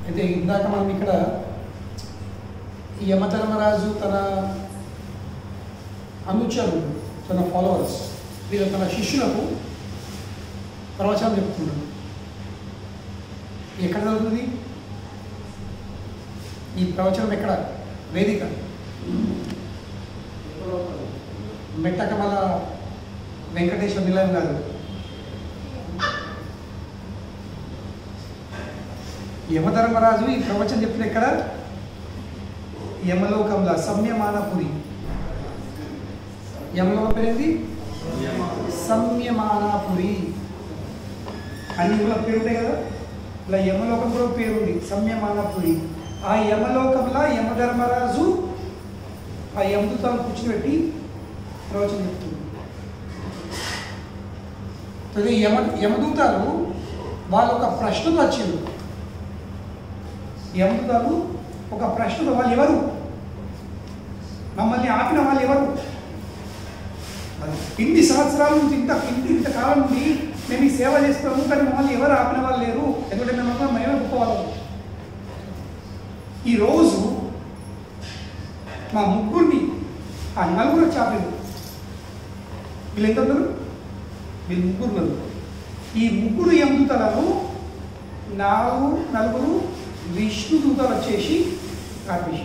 అయితే ఇందాక మనం ఇక్కడ ఈ యమధర్మరాజు తన అనుచరులు తన ఫాలోవర్స్ వీళ్ళు తన శిష్యులకు ప్రవచనం చెప్తున్నాడు ఎక్కడ జరుగుతుంది ఈ ప్రవచనం ఎక్కడ వేదిక మెట్టకమల వెంకటేశ్వర నిలయం గారు యమధర్మరాజు ఈ ప్రవచనం చెప్పిన ఎక్కడ యమలోకంలో సమ్యమానపురి యమలోకం పేరేంది సంయమానాపురి అన్ని ఊళ్ళ పేరు ఉంటాయి కదా ఇలా యమలోకం కూడా ఒక పేరు ఉంది సంయమానపురి ఆ యమలోకంలో యమధర్మరాజు ఆ యమదూతాలు కూర్చోబెట్టి ప్రవచనం చెప్తుంది అయితే యమ యమదూతాలు వాళ్ళు ఒక ప్రశ్నతో వచ్చింది యమదూతాలు ఒక ప్రశ్నతో వాళ్ళు ఎవరు మమ్మల్ని ఆపిన వాళ్ళు ఎవరు ఇన్ని సంవత్సరాల నుంచి ఇంత ఇంత ఇంత కాలం నుండి మేము ఈ సేవ చేస్తున్నాము కానీ మమ్మల్ని ఎవరు ఆపిన వాళ్ళు లేరు ఎందుకంటే మేము అందరం మేమే గొప్పవాళ్ళం ఈరోజు మా ముగ్గురిని ఆ నలుగురు చాపలు వీళ్ళు ఎంత ఉన్నారు వీళ్ళు ముగ్గురు ఉన్నారు ఈ ముగ్గురు ఎముదూతలను నాలుగు నలుగురు విష్ణు దూతలు వచ్చేసి ఆపేసి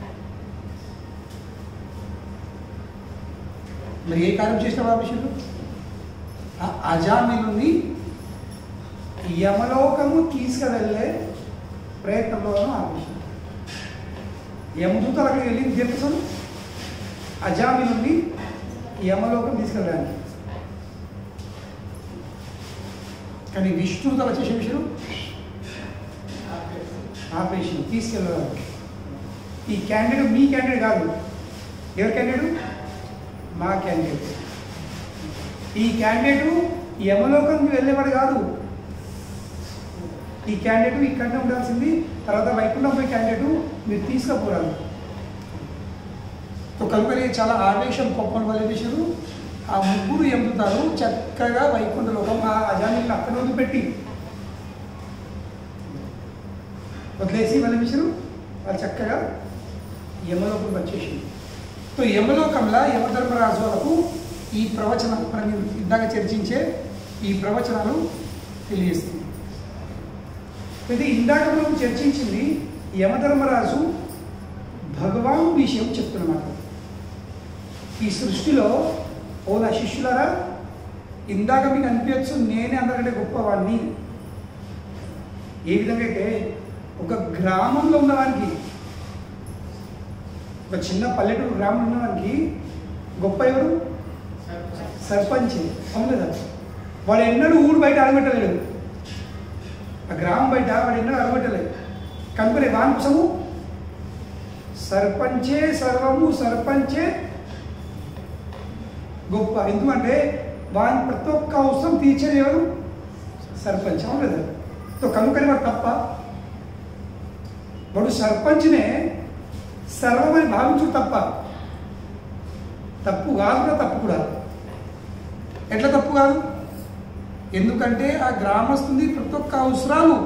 మరి ఏ కార్యం చేసిన ఆపేసారు అజామిలుని యమలోకము తీసుకువెళ్ళే ప్రయత్నంలోనూ ఆపేశారు యమదూతలు అక్కడికి వెళ్ళి చెప్తాను అజామిలుని యమలోకం తీసుకెళ్ళడానికి కానీ విష్ణుదూతలు వచ్చేసే విషయం ఆపేషన్ తీసుకెళ్ళడానికి ఈ క్యాండిడేట్ మీ క్యాండిడేట్ కాదు ఎవరి క్యాండిడేట్ మా క్యాండిడేట్ ఈ క్యాండిడేట్ యమలోకంకి వెళ్ళేవాడు కాదు ఈ క్యాండిడేట్ ఇక్కడనే ఉండాల్సింది తర్వాత వైకుంఠం పోయి క్యాండిడేట్ మీరు తీసుకుపోరాదు సో కనుకనే చాలా ఆవేశం కోపం వల్ల చేశారు ఆ ముగ్గురు ఎముతారు చక్కగా వైకుంఠ లోకం ఆ అజానికి అక్కడ వదిలిపెట్టి వదిలేసి వాళ్ళు విషయం వాళ్ళు చక్కగా యమలోకం వచ్చేసింది సో యమలోకంలో యమధర్మరాజు వాళ్ళకు ఈ ప్రవచనం మనం ఇందాక చర్చించే ఈ ప్రవచనాలు తెలియజేస్తుంది అయితే ఇందాక మనం చర్చించింది యమధర్మరాజు భగవాన్ విషయం చెప్తున్నమాట ఈ సృష్టిలో ఓ నా శిష్యులారా ఇందాక మీకు అనిపించచ్చు నేనే అందరికంటే గొప్పవాడిని ఏ విధంగా అయితే ఒక గ్రామంలో ఉన్నవానికి ఒక చిన్న పల్లెటూరు గ్రామం ఉన్నవానికి గొప్ప ఎవరు సర్పంచ్ అవును కదా వాడు ఎన్నడూ ఊరు బయట అడగట్టలేడు ఆ గ్రామం బయట వాడు ఎన్నడూ అడగట్టలేదు కనుకనే వాని కోసము సర్పంచే సర్వము సర్పంచే గొప్ప ఎందుకంటే వాని ప్రతి ఒక్క అవసరం తీర్చేది ఎవరు సర్పంచ్ అవును కదా సో కనుకని వాడు తప్ప వాడు సర్పంచ్నే సర్వమని భావించు తప్ప తప్పు కాదు కూడా తప్పు కూడా ఎట్లా తప్పు కాదు ఎందుకంటే ఆ గ్రామస్తుంది ప్రతి ఒక్క అవసరాలు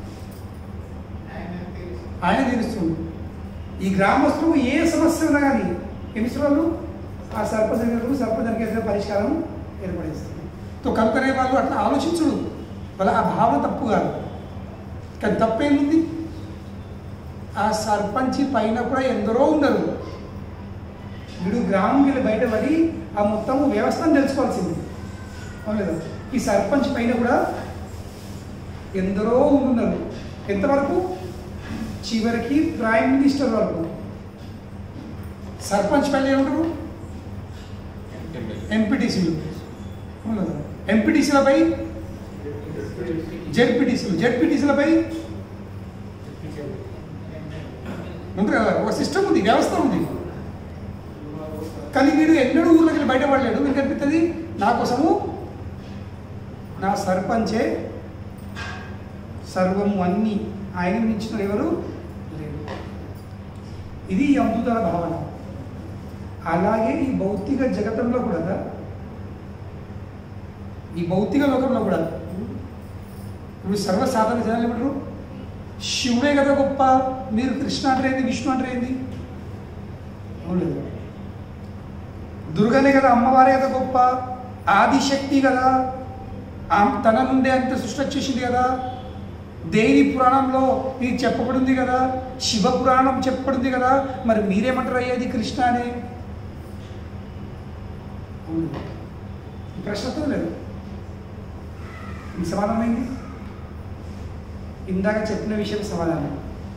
ఆయన తీరుస్తుంది ఈ గ్రామస్తులు ఏ సమస్య ఉన్నా కానీ ఎన్నిసార్లు ఆ సర్పంచ్ దగ్గరకు సర్పంచ్ దగ్గర పరిష్కారం ఏర్పడిస్తుంది సో కనుకనే వాళ్ళు అట్లా ఆలోచించుడు వాళ్ళ ఆ భావన తప్పు కాదు కానీ తప్పేముంది ఆ సర్పంచ్ పైన కూడా ఎందరో ఉండరు వీడు గ్రామంకి వెళ్ళి బయటపడి ఆ మొత్తం వ్యవస్థను తెలుసుకోవాల్సింది అవును లేదా ఈ సర్పంచ్ పైన కూడా ఎందరో ఉన్నారు ఎంతవరకు చివరికి ప్రైమ్ మినిస్టర్ వరకు సర్పంచ్ పైన ఏమంటారు ఎంపీటీసీలు అవును కదా ఎంపీటీసీలపై జెడ్పీటీసీలు జెడ్పీటీసీలపై ఉంటారు కదా ఒక సిస్టమ్ ఉంది వ్యవస్థ ఉంది కానీ వీడు ఎన్నడూ ఊర్లోకి వెళ్ళి బయటపడలేడు మీకు అనిపిస్తుంది నా కోసము నా సర్పంచే సర్వము అన్నీ ఆయన మించిన ఎవరు లేరు ఇది ఈ అమృతాల భావన అలాగే ఈ భౌతిక జగతంలో కూడా ఈ భౌతిక లోకంలో కూడా ఇప్పుడు సర్వసాధారణ జనాలు ఏమంటారు శివుడే కదా గొప్ప మీరు కృష్ణ అంటే ఏంది విష్ణు అంటే ఏంది అవును దుర్గనే కదా అమ్మవారే కదా గొప్ప ఆదిశక్తి కదా ఆమె తన నుండే అంత సృష్టి వచ్చేసింది కదా దేవి పురాణంలో ఇది చెప్పబడింది కదా శివ పురాణం చెప్పబడింది కదా మరి మీరేమంటారు అయ్యేది కృష్ణ అనే అవును. ఈ ప్రశ్నతో లేదు ఈ సమాధానం ఏంది ఇందాక చెప్పిన విషయం సమాధానం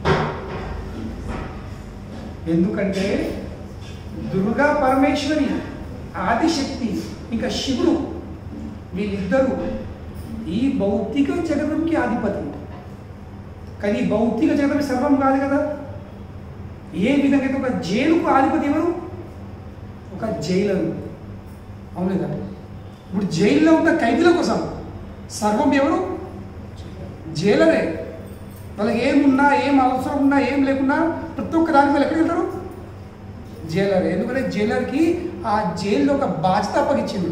ఎందుకంటే దుర్గా పరమేశ్వరి ఆదిశక్తి ఇంకా శివుడు వీళ్ళిద్దరూ ఈ భౌతిక జగతంకి ఆధిపతి కానీ ఈ భౌతిక జగతం సర్వం కాదు కదా ఏ విధంగా అయితే ఒక జైలుకు ఆధిపతి ఎవరు ఒక జైలరు అవును కదా ఇప్పుడు జైల్లో ఉన్న ఖైదీల కోసం సర్వం ఎవరు జైలరే వాళ్ళకి ఏమున్నా ఏం అవసరం ఉన్నా ఏం లేకున్నా ప్రతి ఒక్క దాని వాళ్ళు ఎక్కడికి వెళ్తారు జైలర్ ఎందుకంటే జైలర్కి ఆ జైల్లో ఒక బాధ్యత అప్పగించింది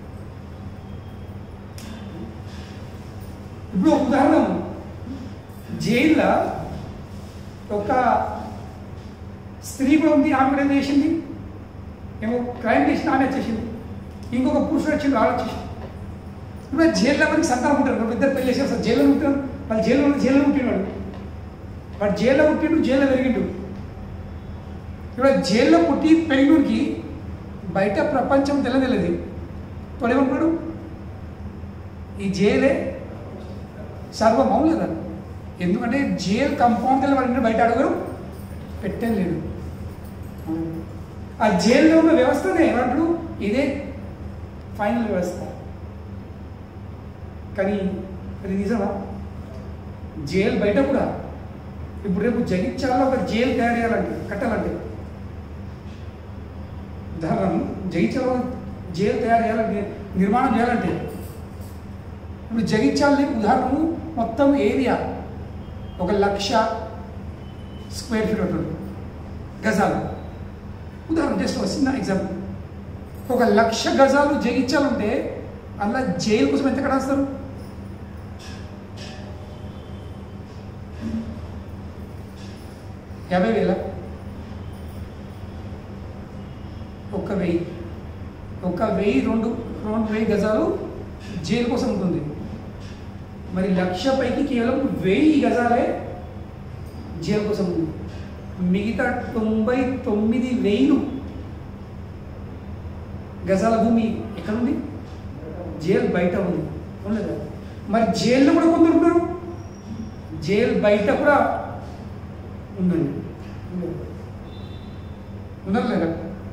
ఇప్పుడు ఒక ఉదాహరణ జైల్లో ఒక స్త్రీ కూడా ఉంది ఆమె కూడా ఏం చేసింది ఏమో క్రైమ్ చేసిన ఆమె వచ్చేసింది ఇంకొక పురుషుడు వచ్చింది ఆమె వచ్చేసింది ఇప్పుడు జైల్లో మనకి సంతానం ఉంటారు ఇప్పుడు ఇద్దరు పెళ్లి చేసి అసలు జైల్లో ఉంటారు వాళ్ళు జైల్లో ఉన్న- జైల్లో ఉంటున్నాడు వాడు జైల్లో పుట్టిండు జైల్లో పెరిగిండు ఇప్పుడు జైల్లో పుట్టి పెరిగినోడికి బయట ప్రపంచం తెల్లదెల్లది వాడు ఏమంటున్నాడు ఈ జైలే సర్వం అవును లేదా ఎందుకంటే జైలు కంపౌండ్ వెళ్ళి వాడిని బయట అడుగురు పెట్టలేదు ఆ జైల్లో ఉన్న వ్యవస్థనే ఏమంటాడు ఇదే ఫైనల్ వ్యవస్థ కానీ అది నిజమా జైలు బయట కూడా ఇప్పుడు రేపు జగిత్యాలలో ఒక జైలు తయారు చేయాలంటే కట్టాలంటే ఉదాహరణ జగిత్యాలలో జైలు తయారు చేయాలంటే నిర్మాణం చేయాలంటే ఇప్పుడు జగిత్యాలని ఉదాహరణ మొత్తం ఏరియా ఒక లక్ష స్క్వేర్ ఫీట్ ఉంటుంది గజాలు ఉదాహరణ జస్ట్ ఒక చిన్న ఎగ్జాంపుల్ ఒక లక్ష గజాలు జగిత్యాలుంటే అలా జైలు కోసం ఎంత కట్టేస్తారు యాభై వేల ఒక వెయ్యి ఒక వెయ్యి రెండు రెండు వెయ్యి గజాలు జైలు కోసం ఉంటుంది మరి లక్ష పైకి కేవలం వెయ్యి గజాలే జైలు కోసం ఉంది మిగతా తొంభై తొమ్మిది వేలు గజాల భూమి ఎక్కడుంది జైలు బయట ఉంది ఉండదా మరి జైల్లో కూడా కొందరు ఉన్నారు జైలు బయట కూడా ఉందండి ఉన్నారు లేదా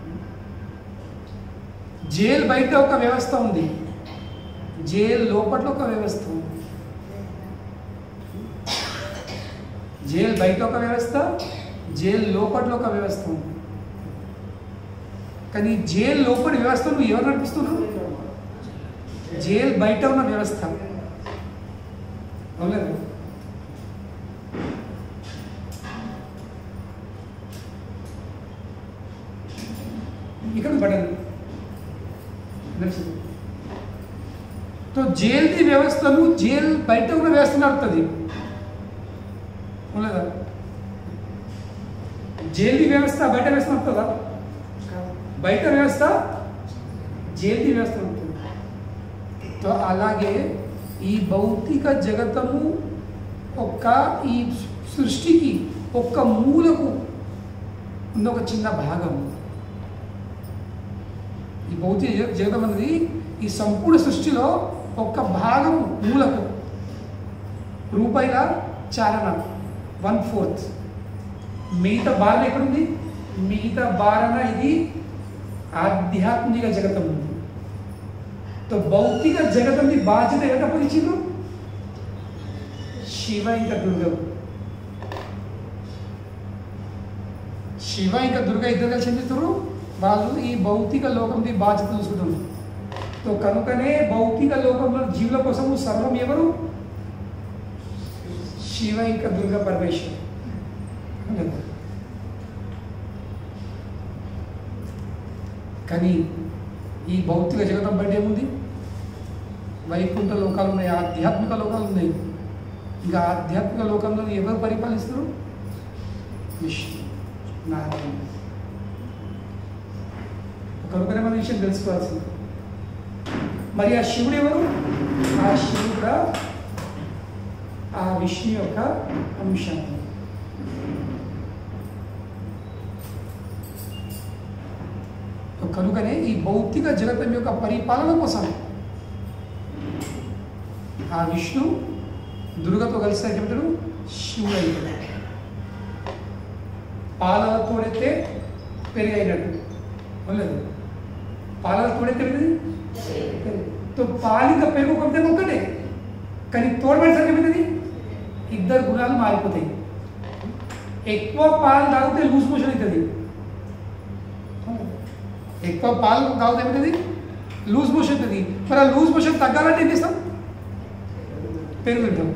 జైలు బయట ఒక వ్యవస్థ ఉంది జైలు లోపల ఒక వ్యవస్థ ఉంది జైలు బయట ఒక వ్యవస్థ జైలు లోపల ఒక వ్యవస్థ ఉంది కానీ జైలు లోపలి వ్యవస్థ నువ్వు ఎవరు నడిపిస్తున్నావు జైలు బయట ఉన్న వ్యవస్థ అవులేదు ఇక్కడ బటన్ నడుస్తుంది तो जेल दी వ్యవస్థను జైల్ బయట ఉన్న వ్యవస్థ నడుపుతుంది అవునదా జైలు వ్యవస్థ బయట వ్యవస్థ నడుపుతుందా బయట వ్యవస్థ జైలు వ్యవస్థ ఉంటుంది तो అలాగే ఈ భౌతిక జగతము ఒక్క ఈ సృష్టికి ఒక్క మూలకు ఉన్న ఒక చిన్న భాగం ఈ భౌతిక జగ- జగతం అనేది ఈ సంపూర్ణ సృష్టిలో ఒక్క భాగం మూలకు రూపాయల చాలన వన్ ఫోర్త్ మిగతా భారణ ఎక్కడుంది మిగతా భారణ ఇది ఆధ్యాత్మిక జగతం ఉంది తో భౌతిక జగతంది బాధ్యత ఎవరు అప్పగించారు శివ ఇంకా దుర్గ శివ ఇంకా దుర్గ ఇద్దరు కలిసి ఏం చేస్తారు వాళ్ళు ఈ భౌతిక లోకంది బాధ్యత చూసుకుంటున్నారు తో కనుకనే భౌతిక లోకంలో జీవుల కోసము సర్వం ఎవరు శివ ఇంకా దుర్గ పరమేశ్వర్ కానీ ఈ భౌతిక జగతం బయట ఏముంది వైకుంఠ లోకాలు ఉన్నాయి ఆధ్యాత్మిక లోకాలు ఉన్నాయి ఇంకా ఆధ్యాత్మిక లోకంలో ఎవరు పరిపాలిస్తారు విష్ణు నారాయణ కనుకనే మన విషయం తెలుసుకోవాల్సింది మరి ఆ శివుడు ఎవరు ఆ శివుడు కూడా ఆ విష్ణు యొక్క అంశం కనుకనే ఈ భౌతిక జగతం యొక్క పరిపాలన కోసం ఆ విష్ణు దుర్గతో కలిసి ఏమంటాడు శివుడు అయిపోయాడు పాలల తోడైతే పెరిగైనట్టు లేదు పాలల తోడైతే పెరిగింది తో పాలిక పెరుగు కొంటే ఒక్కటే కానీ తోడబెట్టేసరికి ఏమవుతుంది ఇద్దరు గుణాలు మారిపోతాయి ఎక్కువ పాలు తాగితే లూజ్ మోషన్ అవుతుంది ఎక్కువ పాలు తాగితే ఏమవుతుంది లూజ్ మోషన్ అవుతుంది మరి ఆ లూజ్ మోషన్ తగ్గాలంటే ఏం చేస్తాం పెరుగు తింటాం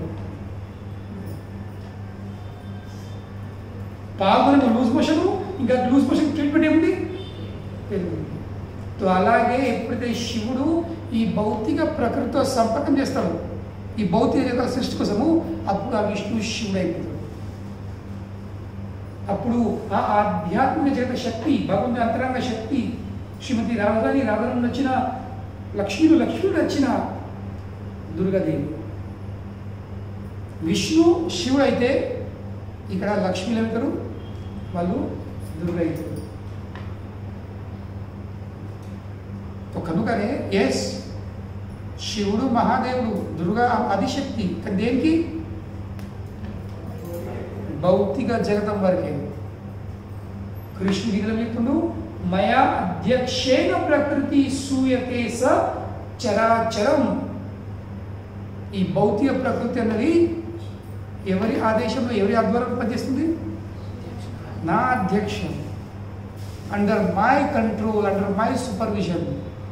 పాల్గొన లూజ్ మోషన్ ఇంకా లూజ్ మోషన్ ట్రీట్మెంట్ ఏముంది పెరుగు సో అలాగే ఎప్పుడైతే శివుడు ఈ భౌతిక ప్రకృతితో సంపర్కం చేస్తాడు ఈ భౌతిక జగత సృష్టి కోసము అప్పుడు ఆ విష్ణు శివుడు అయిపోతాడు అప్పుడు ఆ ఆధ్యాత్మిక జగత శక్తి భగవంతుని అంతరంగ శక్తి శ్రీమతి రాజధాని రాధారాణి వచ్చిన లక్ష్మీలు లక్ష్మీడు వచ్చిన దుర్గాదేవి విష్ణు శివుడు అయితే ఇక్కడ లక్ష్మీలు అవుతారు వాళ్ళు దుర్గ అవుతారు కనుకనే ఎస్ శివుడు మహాదేవుడు దుర్గా ఆదిశక్తి కానీ దేనికి భౌతిక జగతం వరకే కృష్ణుడు గీతలో చెప్తుండు మయా అధ్యక్షేణ ప్రకృతి సూయతే స చరాచరం ఈ భౌతిక ప్రకృతి అన్నది ఎవరి ఆదేశంలో ఎవరి ఆధ్వర్యంలో పనిచేస్తుంది నా అధ్యక్షం under my control under my supervision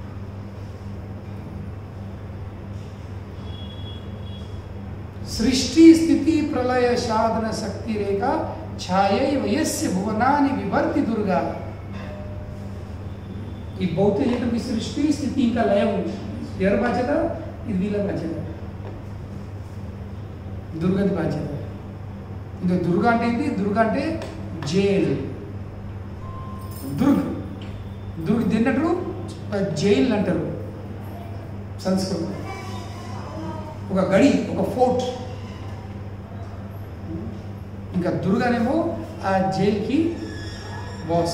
సృష్టి స్థితి ప్రళయ సాధన శక్తి రేఖ ఛాయై వయస్య భువనాన్ని వివర్తి దుర్గా ఈ భౌతిక జగతం ఈ సృష్టి స్థితి ఇంకా లయం ఎవరి బాధ్యత ఇది వీళ్ళ బాధ్యత దుర్గది బాధ్యత ఇంకా దుర్గ అంటే ఏంటి దుర్గ అంటే జైల్ దుర్గ్ దుర్గ్ తిన్నట్టు జైల్ అంటారు సంస్కృతం ఒక గడి ఒక ఫోర్ట్ ఇంకా దుర్గానేమో ఆ జైలుకి బాస్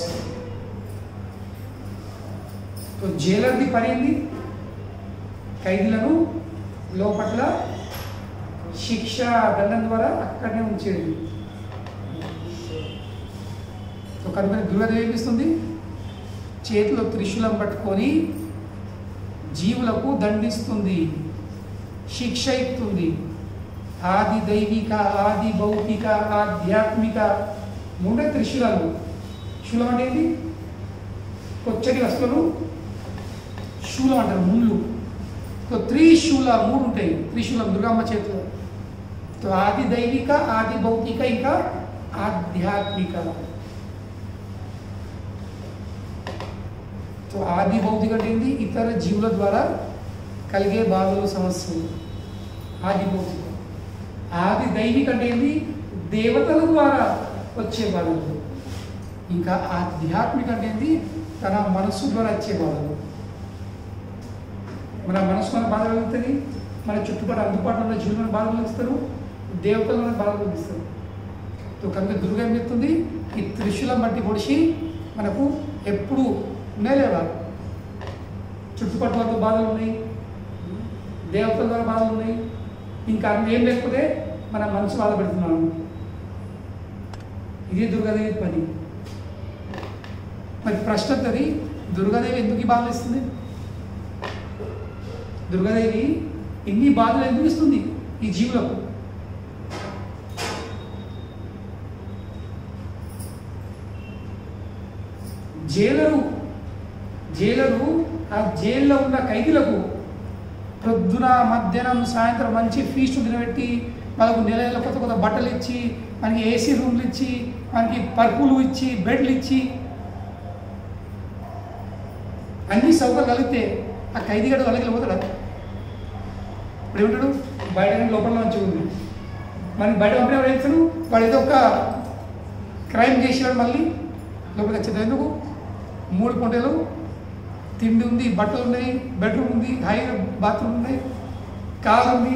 సో జైలర్ది పని ఏంది ఖైదీలను లోపట్ల శిక్ష దండం ద్వారా అక్కడనే ఉంచేది సో కనుక దుర్గాదేవి ఏమిస్తుంది చేతిలో త్రిశూలం పట్టుకొని జీవులకు దండిస్తుంది శిక్ష ఇస్తుంది ఆది దైవిక ఆది భౌతిక ఆధ్యాత్మిక మూడే త్రిశూలాలు శూలం అంటే ఏంటి కొచ్చటి వస్తువులు శూలం అంటారు ముళ్ళు సో త్రిశూల మూడు ఉంటాయి త్రిశూలం దుర్గమ్మ చేతిలో సో ఆది దైవిక ఆది భౌతిక ఇంకా ఆధ్యాత్మిక సో ఆది భౌతిక అంటే ఏంటి ఇతర జీవుల ద్వారా కలిగే బాధలు సమస్యలు ఆది భౌతిక ఆది దైవిక అంటే ఏంటి దేవతల ద్వారా వచ్చే బాధలు ఇంకా ఆధ్యాత్మిక అంటే ఏంటి తన మనస్సు ద్వారా వచ్చే బాధలు మన మనసు మన బాధ కలుగుతుంది మన చుట్టుపక్కల అందుబాటులో ఉన్న జీవులు మన బాధ కలిగిస్తారు దేవతలు మన బాధ కలిగిస్తారు సో కనుక దుర్గా ఏం చెప్తుంది ఈ త్రిశూలం బట్టి పొడిచి మనకు ఎప్పుడు ఉన్నాయి లేదా చుట్టుపక్కల బాధలు ఉన్నాయి దేవతల ద్వారా బాధలు ఉన్నాయి ఇంకా అన్ని ఏం లేకపోతే మన మనసు బాధ పెడుతున్నాము ఇది దుర్గాదేవి పని మరి ప్రశ్న వస్తుంది దుర్గాదేవి ఎందుకు ఈ బాధలు ఇస్తుంది దుర్గాదేవి ఇన్ని బాధలు ఎందుకు ఇస్తుంది ఈ జీవులకు జైలరు జైలరు ఆ జైల్లో ఉన్న ఖైదీలకు పొద్దున మధ్యాహ్నం సాయంత్రం మంచి ఫీస్ట్ తినబెట్టి వాళ్ళకు నెల నెల కొత్త కొత్త బట్టలు ఇచ్చి మనకి ఏసీ రూమ్లు ఇచ్చి మనకి పరుపులు ఇచ్చి బెడ్లు ఇచ్చి అన్ని సౌకర్యాలు కలిగితే ఆ ఖైదీ గడు వాళ్ళకి పోతాడా ఇప్పుడు ఏమంటాడు బయట కానీ లోపల మంచిగా ఉంది మనకి బయట పంపిన వాడు ఏం వాడు ఏదో ఒక క్రైమ్ చేసేవాడు మళ్ళీ లోపలికి వచ్చేది ఎందుకు మూడు పొంటలు తిండి ఉంది బట్టలు ఉన్నాయి బెడ్రూమ్ ఉంది హైగా బాత్రూమ్ ఉన్నాయి కార్ ఉంది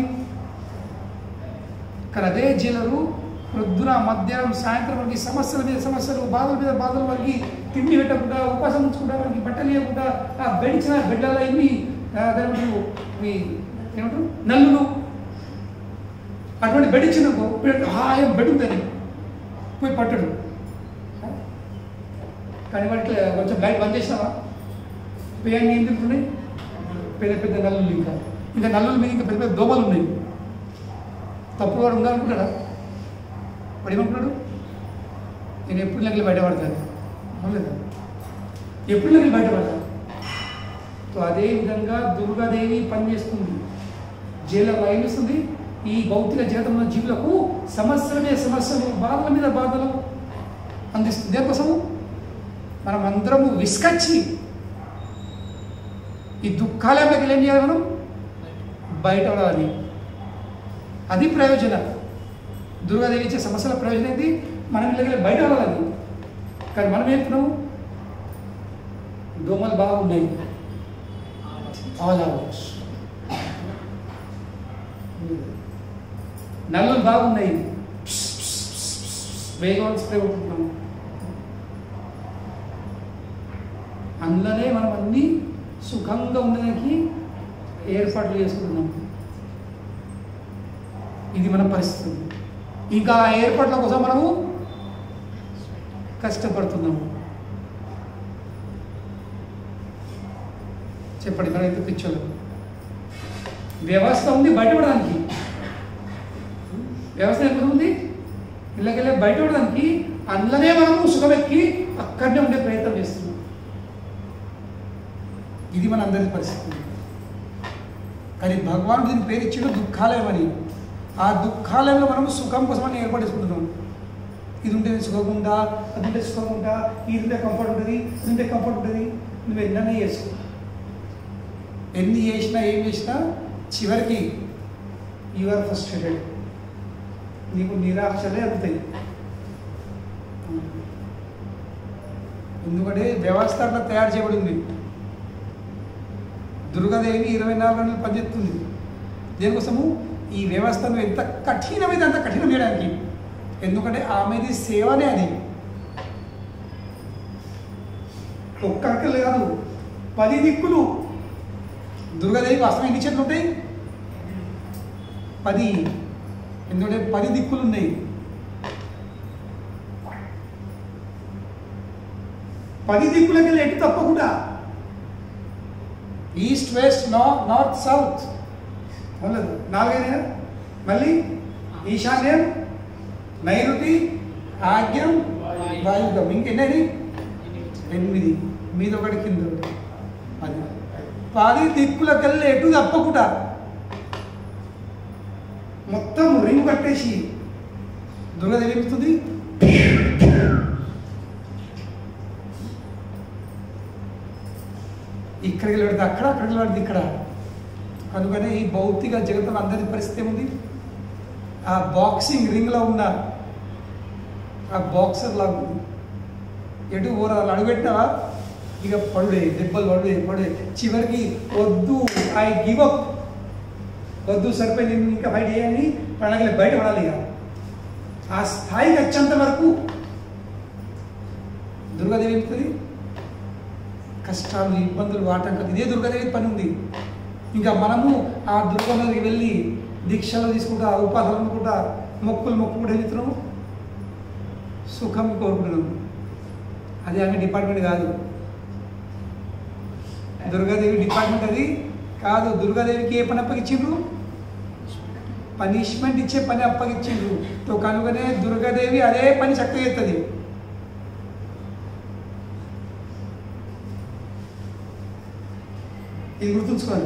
కానీ అదే జైలరు ప్రొద్దున మధ్యాహ్నం సాయంత్రం వరకు సమస్యల మీద సమస్యలు బాధల మీద బాధల వరకు తిండి పెట్టకుండా ఉపాసం ఉంచకుండా వారికి బట్టలు ఇవ్వకుండా ఆ బెడ్ ఇచ్చిన బెడ్లలో ఇన్ని ఆ, అదేమంటారు ఇవి ఏమంటారు నల్లులు అటువంటి బెడ్ ఇచ్చినకో హాయం బెడ్ ఉందని పోయి పట్టడు కానీ వాటికి కొంచెం లైట్ బంద్ చేసినావా పేయంగా ఏం తింటున్నాయి పెద్ద పెద్ద నల్లులు ఇంకా ఇంకా నల్లుల మీద ఇంకా పెద్ద పెద్ద దోమలు ఉన్నాయి తప్పుడు వాడు ఉండాలనుకుంటాడా వాడు ఏమనుకున్నాడు నేను ఎప్పుడు నగిలి బయటపడతాను అవునులేదా ఎప్పుడు నగిలి బయటపడతాను సో అదే విధంగా దుర్గాదేవి పనిచేస్తుంది జైల్లో ఏం చేస్తుంది ఈ భౌతిక జీవితంలో జీవులకు సమస్యల మీద సమస్యలు బాధల మీద బాధలు అందిస్తుంది దేనికోసము మనం అందరము విసుకొచ్చి ఈ దుఃఖాలకి ఏం చేయాలి మనం బయట పడాలి అది ప్రయోజనం దుర్గాదేవి ఇచ్చే సమస్యల ప్రయోజనం ఏంటి మనం ఇళ్ళకి బయట పడాలి కానీ మనం ఏంటున్నాము దోమలు బాగున్నాయి ఆల్ అవుట్ నల్లులు బాగున్నాయి వేగం స్ప్రే కొట్టుకుంటున్నాము అందులోనే మనం అన్ని సుఖంగా ఉండడానికి ఏర్పాట్లు చేసుకుంటున్నాం ఇది మన పరిస్థితి ఇంకా ఆ ఏర్పాట్ల కోసం మనము కష్టపడుతున్నాము చెప్పండి మనం ఎందుకు పిచ్చోళ్ళు వ్యవస్థ ఉంది బయటపడడానికి వ్యవస్థ ఎక్కడ ఉంది ఇళ్ళకెళ్ళి బయటపడడానికి అందులోనే మనము సుఖమెక్కి అక్కడనే ఉండే ప్రయత్నం చేస్తున్నాం ఇది మన అందరి పరిస్థితి కానీ భగవానుడు దీని పేరు ఇచ్చిన దుఃఖాలయం అని ఆ దుఃఖాలయంలో మనం సుఖం కోసం అని ఏర్పడేసుకుంటున్నాం ఇది ఉంటే సుఖం ఉందా అది ఉంటే సుఖం ఉందా ఇది ఉంటే కంఫర్ట్ ఉంటుంది ఇది ఉంటే కంఫర్ట్ ఉంటుంది నువ్వు ఎన్ననే చేసుకో ఎన్ని చేసినా ఏం చేసినా చివరికి యు ఆర్ ఫ్రస్ట్రేటెడ్ నీకు నిరాశలే అందుతాయి ఎందుకంటే వ్యవస్థ అట్లా తయారు చేయబడింది దుర్గాదేవి ఇరవై నాలుగు గంటలు పనిచేస్తుంది దేనికోసము ఈ వ్యవస్థను ఎంత కఠినమైతే అంత కఠినం చేయడానికి ఎందుకంటే ఆమెది సేవనే అది ఒక్కరికలు కాదు పది దిక్కులు దుర్గాదేవి వాస్తవం ఎన్ని చేతులు ఉంటాయి పది ఎందుకంటే పది దిక్కులు ఉన్నాయి పది దిక్కులకి వెళ్ళి ఎటు తప్పకుండా east west north north south అవునలేదు నాలుగైనా మళ్ళీ ఈశాన్యం నైరుతి ఆగ్యం వాయుగం ఇంకెన్నది ఎనిమిది మీద ఒకటి కింద ఒకటి అది పది దిక్కులకెళ్ళి ఎటు తప్పకుండా మొత్తం రింగ్ కట్టేసి దుర్గాదేవి ఏమిస్తుంది ఇక్కడికి పెడితే అక్కడ అక్కడికి పెడితే ఇక్కడ కనుకనే ఈ భౌతిక జగత్తులో అందరి పరిస్థితి ఏముంది ఆ బాక్సింగ్ రింగ్లో ఉన్న ఆ బాక్సర్ లాగా ఉంది ఎటు ఊరాలు అడుగుపెట్టినావా ఇక పడుడే దెబ్బలు పడుడే పడుడే చివరికి వద్దు ఐ గివ్ అప్ వద్దు సరిపోయి నేను ఇంకా బయట చేయాలని పండగలు బయట పడాలి ఇక ఆ స్థాయికి వచ్చేంత వరకు దుర్గాదేవి చెప్తుంది కష్టాలు ఇబ్బందులు ఆటంకాలు ఇదే దుర్గాదేవి పని ఉంది ఇంకా మనము ఆ దుర్గమ్మకి వెళ్ళి దీక్షలు తీసుకుంటా ఉపాధులు అనుకుంటా మొక్కులు మొక్కుకుంటూ వెళ్తున్నాము సుఖం కోరుకుంటున్నాం అది ఆమె డిపార్ట్మెంట్ కాదు దుర్గాదేవి డిపార్ట్మెంట్ అది కాదు దుర్గాదేవికి ఏ పని అప్పగించిండ్రు పనిష్మెంట్ ఇచ్చే పని అప్పగించిండ్రు తో కనుకనే దుర్గాదేవి అదే పని చక్కగా చేస్తుంది ఇది గుర్తుంచుకోవాలి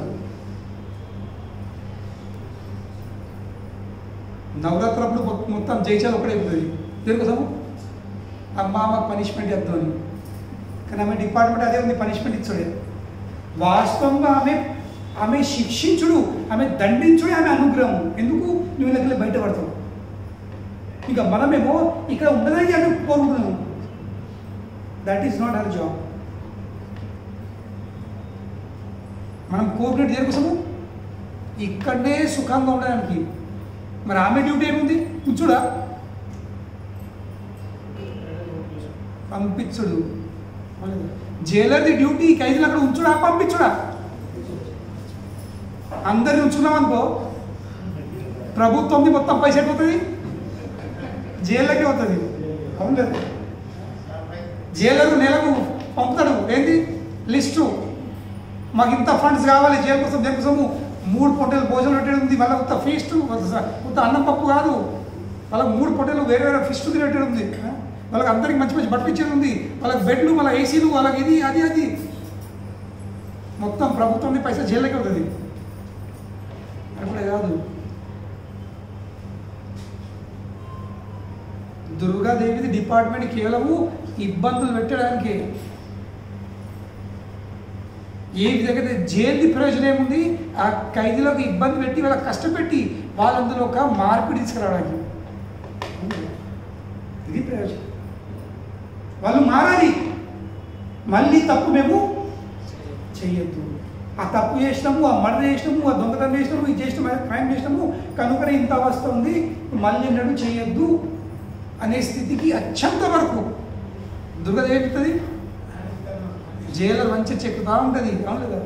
నవరాత్రప్పుడు మొ- మొత్తం జైచాలు ఒకటే ఉంటుంది దేనికోసము అమ్మ అమ్మ పనిష్మెంట్ చేద్దామని కానీ ఆమె డిపార్ట్మెంట్ అదే ఉంది పనిష్మెంట్ ఇచ్చాడే వాస్తవంగా ఆమె ఆమె శిక్షించుడు ఆమె దండించుడు ఆమె అనుగ్రహం ఎందుకు నువ్వు ఇలా బయటపడతావు ఇంకా మనమేమో ఇక్కడ ఉండదని అని కోరుకుంటున్నాము that is not our job మనం కోరుకునేది దేనికోసము ఇక్కడనే సుఖంగా ఉండడానికి మరి ఆమె డ్యూటీ ఏముంది కూర్చోడా పంపించుడు జైలర్ది డ్యూటీ ఖైదీలు అక్కడ ఉంచుడా పంపించుడా అందరిని ఉంచుకున్నాం అనుకో ప్రభుత్వంది మొత్తం పైసా పోతుంది జైల్లోకి అవుతుంది అవును లేదు జైలర్ నెలకు పంపుతాడు ఏంటి లిస్టు మాకు ఇంత ఫండ్స్ కావాలి జైలు కోసం దేనికోసము మూడు పొట్టెలు భోజనం పెట్టేది ఉంది వాళ్ళ ఉత్త ఫీస్ట్ ఉత్త అన్నం పప్పు కాదు వాళ్ళకి మూడు పొట్టెలు వేరే వేరే ఫిష్ తినేటది ఉంది ఆ? వాళ్ళకి అందరికి మంచి మంచి బట్టలు ఇచ్చేది ఉంది వాళ్ళకి బెడ్లు వాళ్ళ ఏసీలు వాళ్ళకి ఇది అది అది మొత్తం ప్రభుత్వం పైసా జైల్లోకి అవుతుంది అప్పుడే కాదు దుర్గాదేవిది డిపార్ట్మెంట్ కేవలము ఇబ్బందులు పెట్టడానికి ఏ విధంగా అయితే జైలు ప్రయోజనం ఏముంది ఆ ఖైదీలకు ఇబ్బంది పెట్టి వాళ్ళకి కష్టపెట్టి వాళ్ళందులో ఒక మార్పిడి తీసుకురావడానికి ఇది ప్రయోజనం వాళ్ళు మారాలి మళ్ళీ తప్పు మేము చెయ్యొద్దు ఆ తప్పు చేసినాము ఆ మర్డర్ చేసినాము ఆ దొంగతనం చేసినాము ఇది చేసినాము క్రైమ్ చేసినాము కనుకనే ఇంత అవస్థ ఉంది మళ్ళీ నడు చేయొద్దు అనే స్థితికి అత్యంత వరకు దుర్గదేవి చెప్తుంది జైలర్ మంచిగా చెక్కుతా ఉంటుంది అవును లేదా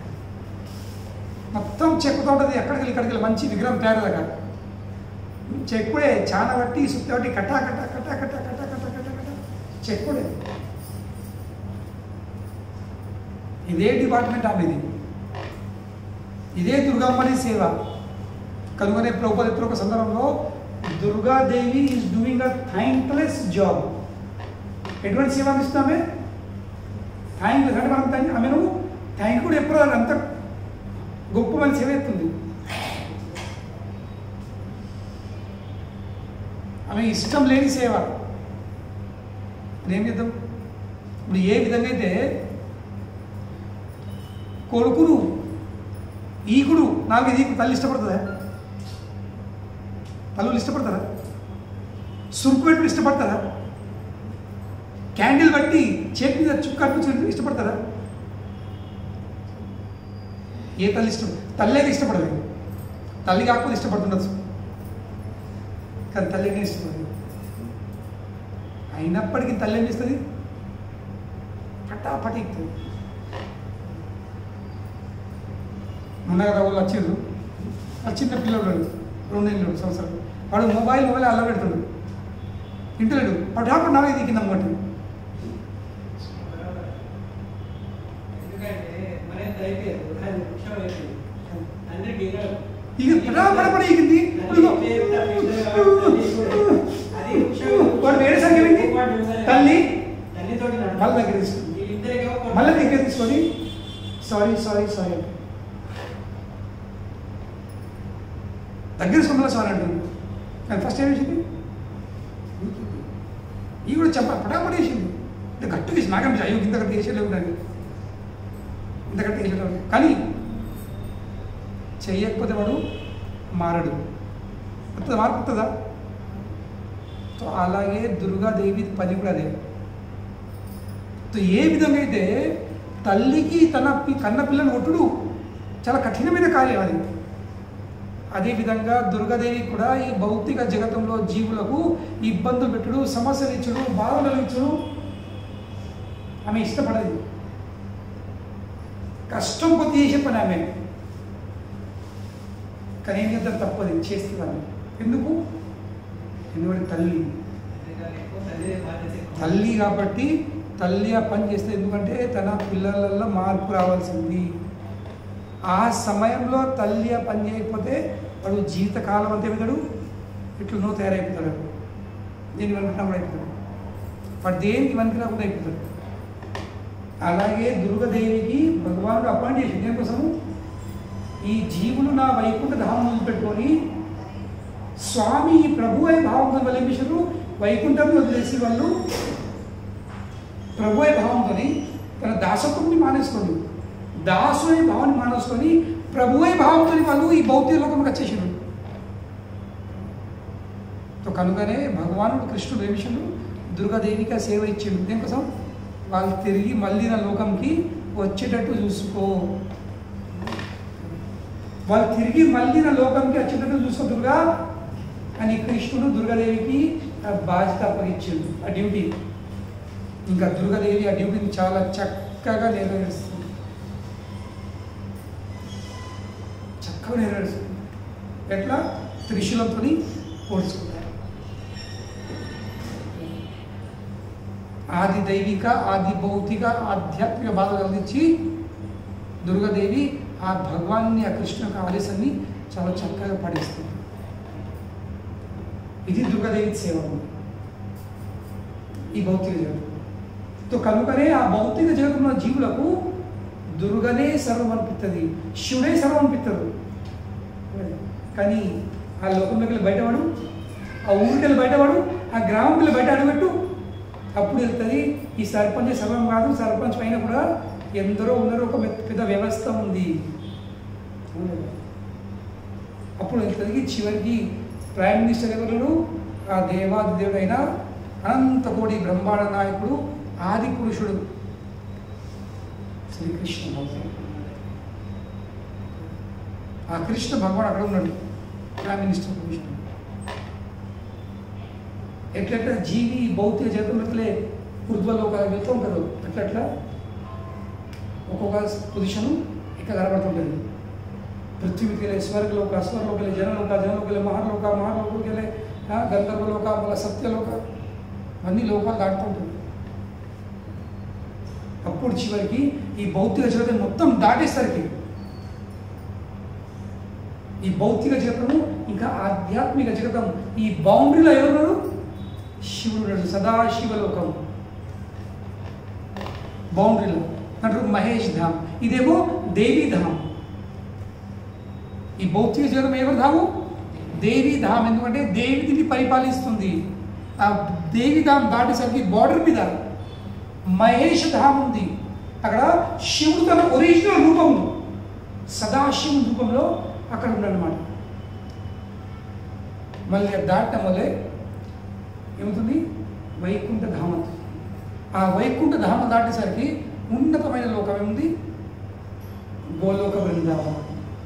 మొత్తం చెక్కుతూ ఉంటుంది ఎక్కడికి వెళ్ళి ఇక్కడికి వెళ్ళి మంచి విగ్రహం తయారదాకా చెక్కుడే చాలా బట్టి సుత్తి బట్టి కట్టా కట్టా కట్టా కట్టా కట్టా కట్టా కట్టా కట్టా చెక్కుడే ఇదే డిపార్ట్మెంట్ ఆమెది ఇదే దుర్గమ్మని సేవ కనుగొనే ప్రభుత్వ ఎప్పుడు ఒక సందర్భంలో Durgadevi is doing a thankless job ఎటువంటి సేవ అందిస్తున్నామే థ్యాంక్ అంటే మనం థ్యాంక్ ఆమె నువ్వు థ్యాంక్ కూడా ఎప్పుడు రాదు. అంత గొప్ప మన సేవ ఎత్తుంది ఆమె ఇష్టం లేని సేవ ఇప్పుడు ఏం చేద్దాం ఇప్పుడు ఏ విధంగా అయితే కొడుకును ఈకుడు నాలుగు ఈకు తల్లి ఇష్టపడుతుందా తల్లులు ఇష్టపడతారా సురుకు పెట్టుకుని ఇష్టపడతారా క్యాండిల్ బట్టి చేతి మీద చుక్క కనిపించి ఇష్టపడతారా ఏ తల్లి ఇష్టం తల్లేది ఇష్టపడదు తల్లి కాకపోతే ఇష్టపడుతుండొచ్చు కానీ తల్లినే ఇష్టపడదు అయినప్పటికీ తల్లి ఏం చేస్తుంది పటాపటి ఎక్కుతుంది మొన్న కదా వాళ్ళు వచ్చిర్రు ఆ చిన్న పిల్లడు రెండేళ్ళు సంవత్సరాలు వాడు మొబైల్ మొబైల్ అల్ల పెడుతాడు ఇంటలేడు పటాపటి నాలుగు దిగింది అన్నమాట ఎందుకంటే మన దయచేసి అది వృక్షం అయిపోయింది అందరికీ ఇక పటాపడపడి ఎగింది ఇదిగో. అది వృక్షం వాడు వేరే సంఖ్య ఏమైంది తల్లి తల్లితోటి నడవదు. మళ్ళీ దగ్గర తీసుకుంది వీళ్ళిద్దరికేమో కొంచెం- మళ్ళీ దగ్గర తీసుకొని సారీ సారీ సారీ దగ్గర తీసుకొని మళ్ళీ సారీ అంటుంది కానీ ఫస్ట్ ఏం వేసింది ఈ కూడా చెప్ప పటాపడి వేసింది ఇంత గట్టిగా వేసి నాకంటే అయ్యో ఇంత గట్టి వేసేలేవు కానీ ఇంత గట్టి వేసేలేవు కానీ చెయ్యకపోతే వాడు మారడు వస్తుందా మార్పు వస్తుందా సో అలాగే దుర్గాదేవి పని కూడా అదే సో ఏ విధంగా అయితే తల్లికి తన పి- కన్న పిల్లని కొట్టుడు చాలా కఠినమైన కార్యం అది అదేవిధంగా దుర్గాదేవి కూడా ఈ భౌతిక జగతంలో జీవులకు ఇబ్బందులు పెట్టుడు సమస్యలు ఇచ్చుడు బాధలు ఇచ్చుడు ఆమె ఇష్టపడదు కష్టం కొద్ది చేసే పని ఆమె కానీ ఏం చేద్దాం తప్పది చేస్తుంది ఆమె ఎందుకు ఎందుకంటే తల్లి ఎందుకంటే ఎక్కువ తల్లి బాధ్యత ఎక్కువ. తల్లి కాబట్టి తల్లి ఆ పని చేస్తే ఎందుకంటే తన పిల్లలలో మార్పు రావాల్సింది ఆ సమయంలో తల్లి ఆ పని చేయకపోతే వాడు జీవితకాలం అంతే అవుతాడు ఇట్లనో తయారైపోతాడు దేని వెనుక కూడా అయిపోతాడు వాడు దేనికి వెనుక రాకుండా అయిపోతాడు అలాగే దుర్గదేవికి భగవానుడు అపాయింట్ చేసి దేనికోసము ఈ జీవులు నా వైకుంఠ ధామం పెట్టుకొని స్వామి ప్రభు అయి భావంతో వాళ్ళు ఏం చేశారు వైకుంఠం వదిలేసి వాళ్ళు ప్రభు అయి భావంతో తన దాసత్వంని మానేసుకొని దాసు అయి భావాన్ని మానేసుకొని ప్రభు అయి భావంతో వాళ్ళు ఈ భౌతిక లోకంలోకి వచ్చేసారు తో కనుకనే భగవానుడు కృష్ణుడు ఏ విషయంలో దుర్గాదేవికి ఆ సేవ ఇచ్చిండు దేనికోసం వాళ్ళు తిరిగి మళ్ళీ నా లోకంకి వచ్చేటట్టు చూసుకో వాళ్ళు తిరిగి మళ్ళీ నా లోకంకి వచ్చేటట్టు చూసుకో దుర్గా అని కృష్ణుడు దుర్గాదేవికి ఆ బాధ్యత అప్పగించిండు ఆ డ్యూటీ ఇంకా దుర్గాదేవి ఆ డ్యూటీని చాలా చక్కగా నెరవేరుస్తుంది చక్కగా నెరవేరుస్తుంది ఎట్లా త్రిశూలంతో పోల్చుకుంటారు ఆది దైవిక ఆది భౌతిక ఆధ్యాత్మిక బాధలు అందించి దుర్గాదేవి ఆ భగవాన్ని ఆ కృష్ణ యొక్క ఆదేశాన్ని చాలా చక్కగా పడిస్తుంది ఇది దుర్గాదేవి సేవ ఈ భౌతిక జగత్తు తో కనుకనే ఆ భౌతిక జగత్తున్న జీవులకు దుర్గనే సర్వం అనిపిస్తుంది శివుడే సర్వం అనిపిస్తుంది కానీ ఆ లోకంలోకి వెళ్ళి బయటవాడు ఆ ఊరికి వెళ్ళి బయటవాడు ఆ గ్రామంకి వెళ్ళి బయట అడగట్టు అప్పుడు వెళ్తుంది ఈ సర్పంచ్ సర్వం కాదు సర్పంచ్ పైన కూడా ఎందరో ఉన్నారు ఒక పెద్ద- పెద్ద వ్యవస్థ ఉంది అప్పుడు వెళ్తుంది చివరికి ప్రైమ్ మినిస్టర్ ఎవరు ఆ దేవాది దేవుడైన అనంతకోటి బ్రహ్మాండ నాయకుడు ఆది పురుషుడు శ్రీకృష్ణ భగవాన్ ఆ కృష్ణ భగవాన్ అక్కడ ఉన్నాడు ప్రైమ్ మినిస్టర్ పొజిషన్ ఎట్లెట్లా జీవి భౌతిక జగత్తులే ఊర్ధ్వలోకాలకు వెళ్తూ ఉంటారు అట్లట్లా ఒక్కొక్క పొజిషను ఇక్కడ కనబడుతుంటుంది పృథ్వీకి వెళ్ళే స్వర్గలోక స్వర్లోకి వెళ్ళే జనలోక జనలోకి వెళ్ళే మహాలోక మహాలోకి వెళ్ళే ఆ, గంధర్వలోక మళ్ళీ సత్యలోక అన్ని లోకాలు దాటుతుంటుంది అప్పుడు చివరికి ఈ భౌతిక జగతం మొత్తం దాటేసరికి ఈ భౌతిక జగతము ఇంకా ఆధ్యాత్మిక జగతం ఈ బౌండరీలో ఎవరున్నారు శివుడు ఉన్నాడు సదాశివలోకం బౌండరీలో అంటారు మహేష్ ధామ్ ఇదేమో దేవీ ధామ్ ఈ భౌతిక జగతం ఎవరు ధాము దేవీ ధామ్ ఎందుకంటే దేవి దీన్ని పరిపాలిస్తుంది ఆ దేవి ధామ్ దాటేసరికి బార్డర్ మీద మహేష్ ధామ్ ఉంది అక్కడ శివుడు తన ఒరిజినల్ రూపము సదాశివుని రూపంలో అక్కడ ఉన్నాడనమాట మళ్ళీ అది దాటం వల్లే ఏమవుతుంది వైకుంఠ ధామం ఆ వైకుంఠ ధామం దాటేసరికి ఉన్నతమైన లోకం ఏముంది గోలోక బృందావనం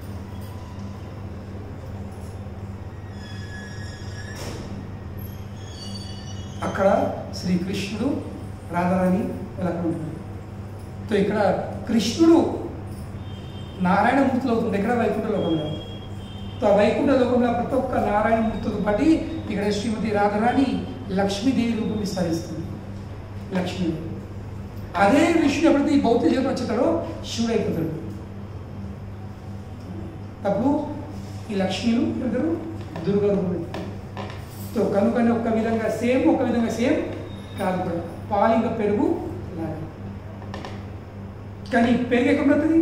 అక్కడ శ్రీకృష్ణుడు రాధారాణి వాళ్ళు అక్కడ ఉంటారు సో ఇక్కడ కృష్ణుడు నారాయణమూర్తులు అవుతుంది ఎక్కడ వైకుంఠ లోకంలో సో ఆ వైకుంఠ లోకంలో ప్రతి ఒక్క నారాయణమూర్తితో పాటు ఇక్కడ శ్రీమతి రాధారాణి లక్ష్మీదేవి రూపం విస్తరిస్తుంది లక్ష్మీదేవి అదే విష్ణు ఎప్పుడైతే ఈ భౌతిక జీవితం వచ్చేటాడో శివుడు అయిపోతాడు అప్పుడు ఈ లక్ష్మీలు ఇద్దరు దుర్గా రూపం ఎత్తుతారు. సో కనుకని ఒక్క విధంగా సేమ్ ఒక విధంగా సేమ్ కాదు కూడా పాలు ఇంకా పెరుగు లాగా కానీ పెరుగు ఎక్కడ ఉంటుంది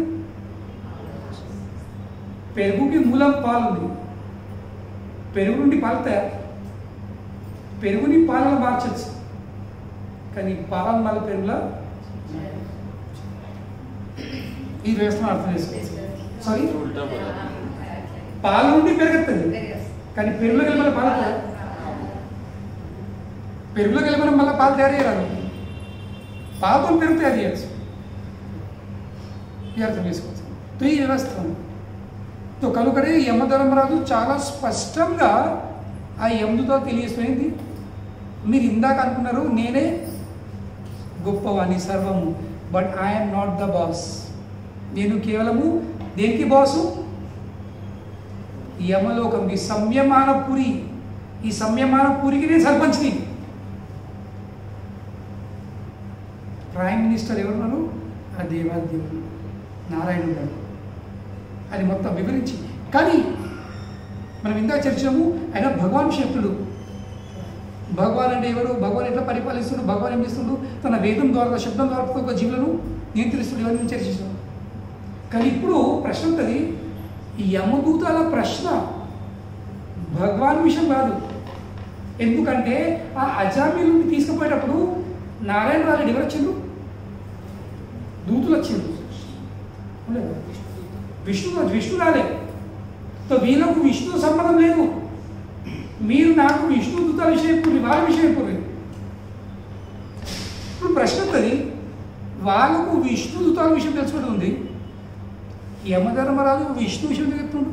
పెరుగుకి మూలం పాలు ఉంది పెరుగు నుండి పాలు తయారు పెరుగుని పాలలో మార్చచ్చు కానీ పాలను మళ్ళీ పెరుగులా ఈ వ్యవస్థ అర్థం చేసుకోవచ్చు సారీ उल्टा बोला పాల నుండి పెరుగుతుంది కానీ పెరుగులోకి వెళ్ళి మళ్ళీ పాలు తయారు పెరుగులోకి వెళ్ళి మనం మళ్ళీ పాలు తయారు చేయరాదు పాలతో పెరుగు తయారు చేయొచ్చు ఇది అర్థం చేసుకోవచ్చు తో ఈ వ్యవస్థ ఉంది. తో కనుకనే యమధర్మరాజు చాలా స్పష్టంగా ఆ యముతో తెలియజేసిపోయింది మీరు ఇందాక అనుకున్నారు నేనే గొప్పవాణి సర్వము but I'm not the boss నేను కేవలము దేనికి బాసు యమలోకంకి సంయమాన పురి ఈ సంయమాన పురికి నేను సర్పంచ్ని ప్రైమ్ మినిస్టర్ ఎవరున్నారు ఆ దేవాదేవుడు నారాయణుడు గారు అది మొత్తం వివరించి కానీ మనం ఇందాక చర్చాము ఆయన భగవాన్ శక్తుడు భగవాన్ అంటే ఎవరు భగవాన్ ఎట్లా పరిపాలిస్తుడు భగవాన్ ఏం చేస్తుడు తన వేదం ద్వారా శబ్దం ద్వారా ఒక జీవులను నియంత్రిస్తుడు ఇవన్నీ చర్చిస్తాం కానీ ఇప్పుడు ప్రశ్న ఉంటుంది ఈ యమదూతాల ప్రశ్న భగవాన్ విషయం కాదు ఎందుకంటే ఆ అజామి నుండి తీసుకుపోయేటప్పుడు నారాయణ రాజు ఎవరు వచ్చిండు దూతులు వచ్చిండు అవునా? విష్ణు విష్ణు రాలే సో వీళ్ళకు విష్ణు సంబంధం లేదు మీరు నాకు విష్ణు దూతాల విషయం చెప్పుర్రి వాళ్ళ విషయం చెప్పుర్రి ఇప్పుడు ప్రశ్న వస్తుంది వాళ్ళకు విష్ణు దూతాల విషయం తెలుసుకోవడం ఉంది యమధర్మరాజు విష్ణు విషయం ఎందుకు చెప్తుండు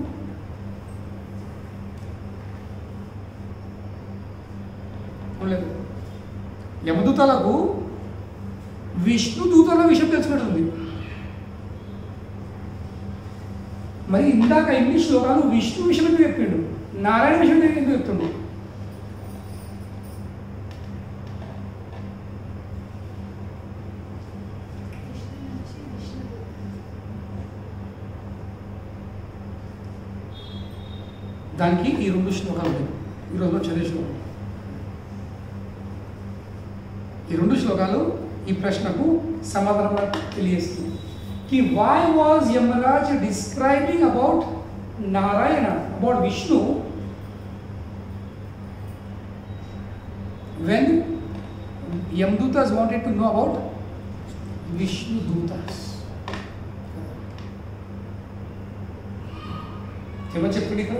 లేదు యమదూతలకు విష్ణు దూతల విషయం తెలుసుకోవడం ఉంది మరి ఇందాక ఎన్ని శ్లోకాలు విష్ణు విషయం ఎందుకు చెప్పిండు నారాయణ విషయం ఎందుకు చెప్తుండు దానికి ఈ రెండు శ్లోకాలు ఉన్నాయి ఈ రోజులో చదివే శ్లోకం ఈ రెండు శ్లోకాలు ఈ ప్రశ్నకు సమాధానం తెలియజేస్తుంది కి why was Yamraj describing about Narayana about Vishnu when Yamdutas wanted to know about Vishnu Dutas. ఏమని చెప్పింది ఇక్కడ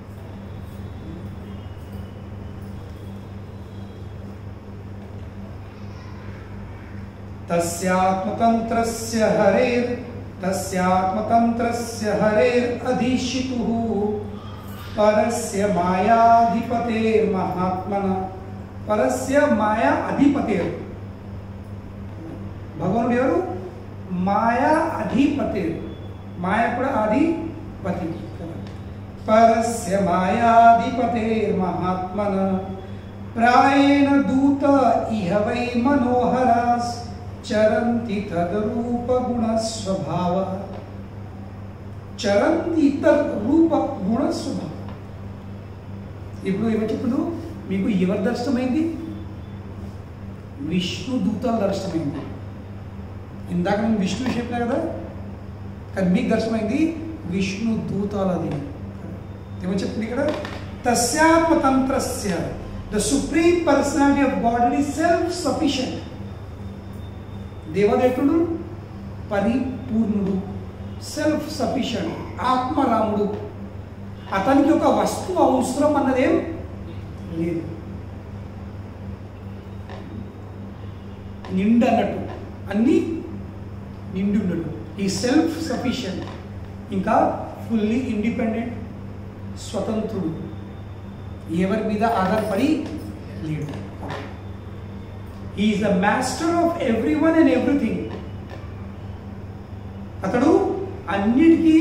तस्यात्मतन्त्रस्य हरेर् तस्यात्मतन्त्रस्य हरेरधीशितुः परस्य मायाधिपतेर्महात्मन పరస్య మాయా అధిపతేరు భగవానుడు ఎవరు మాయా అధిపతేరు మాయ కూడా అధిపతి పరస్య మాయాధిపతేర్ మహాత్మన ప్రాయేణ దూత ఇహ వై మనోహరాస్ చరంతి తదరూప గుణ స్వభావ చరంతి తద్ రూప గుణ స్వభావ ఇప్పుడు ఏమని చెప్పుడు మీకు ఎవరి దర్శనమైంది విష్ణు దూతాల దర్శనమైంది ఇందాక నేను విష్ణు చెప్పినా కదా కానీ మీకు దర్శనమైంది విష్ణు దూతాలది ఏమని చెప్తుంది ఇక్కడ తస్యాత్మతంత్రస్య the supreme personality of God is self sufficient దేవదేవుడు పరిపూర్ణుడు సెల్ఫ్ సఫిషియంట్ ఆత్మరాముడు అతనికి ఒక వస్తువు అవసరం అన్నదేం లేదు నిండు అన్నట్టు అన్నీ నిండి ఉన్నట్టు ఈ సెల్ఫ్ సఫిషియంట్ ఇంకా ఫుల్లీ ఇండిపెండెంట్ స్వతంత్రుడు ఎవరి మీద ఆధారపడి లేడు is the master of everyone and everything అతడు అన్నిటికీ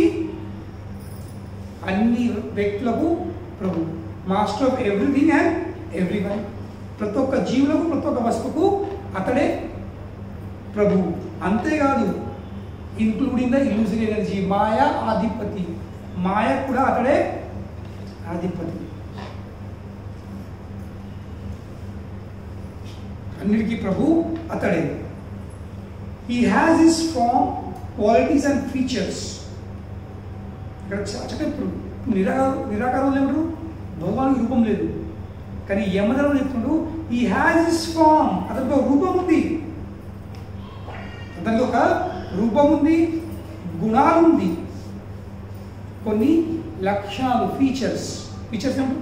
అన్ని వ్యక్తులకు ప్రభు master of everything and everyone ప్రతి ఒక్క జీవులకు ప్రతి ఒక్క వస్తువుకు అతడే ప్రభు అంతేకాదు including the illusory energy maya ఆధిపతి మాయ కూడా అతడే ఆధిపతి అన్నిటికీ ప్రభు అతడే he has his form qualities and features ఇక్కడ చక్కప్పుడు నిరాకార నిరాకారం లేడు భగవానికి రూపం లేదు కానీ యమధర్మ చెప్తుండు ఈ హ్యాస్ హిస్ ఫామ్ అతనికి ఒక రూపం ఉంది అతనికి ఒక రూపం ఉంది గుణాలు ఉంది కొన్ని లక్షణాలు ఫీచర్స్ ఫీచర్స్ ఏమిటి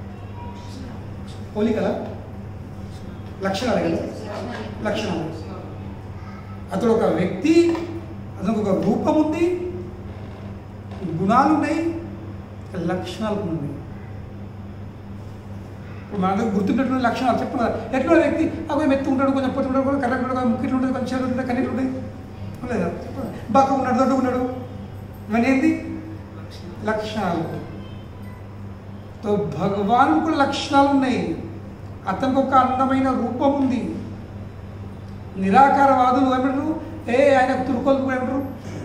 పోలికల లక్షణాలు కదా లక్షణాలు అతడు ఒక వ్యక్తి అతనికి ఒక రూపం ఉంది గుణాలు ఉన్నాయి లక్షణాలు కూడా ఉన్నాయి ఇప్పుడు మన దగ్గర గుర్తుండేటువంటి లక్షణాలు చెప్తున్నారు ఎట్లా వ్యక్తి అవి మెత్తి ఉంటాడు కొంచెం పొత్తు ఉంటాడు కొంచెం కరెక్ట్ ఉంటాడు ముక్కిట్లు ఉంటుంది కొంచెం చేతులు ఉంటాయి కన్నీళ్ళు ఉంటాయి లేదా బక్క ఉన్నాడు దొడ్డు ఉన్నాడు ఇవన్నీ ఏంటి లక్షణాలు తో భగవాన్ కూడా లక్షణాలు ఉన్నాయి అతనికి ఒక అందమైన రూపం ఉంది నిరాకారవాదులు ఏమంటారు ఏ ఆయన తురుకోలు కూడా ఏమంటారు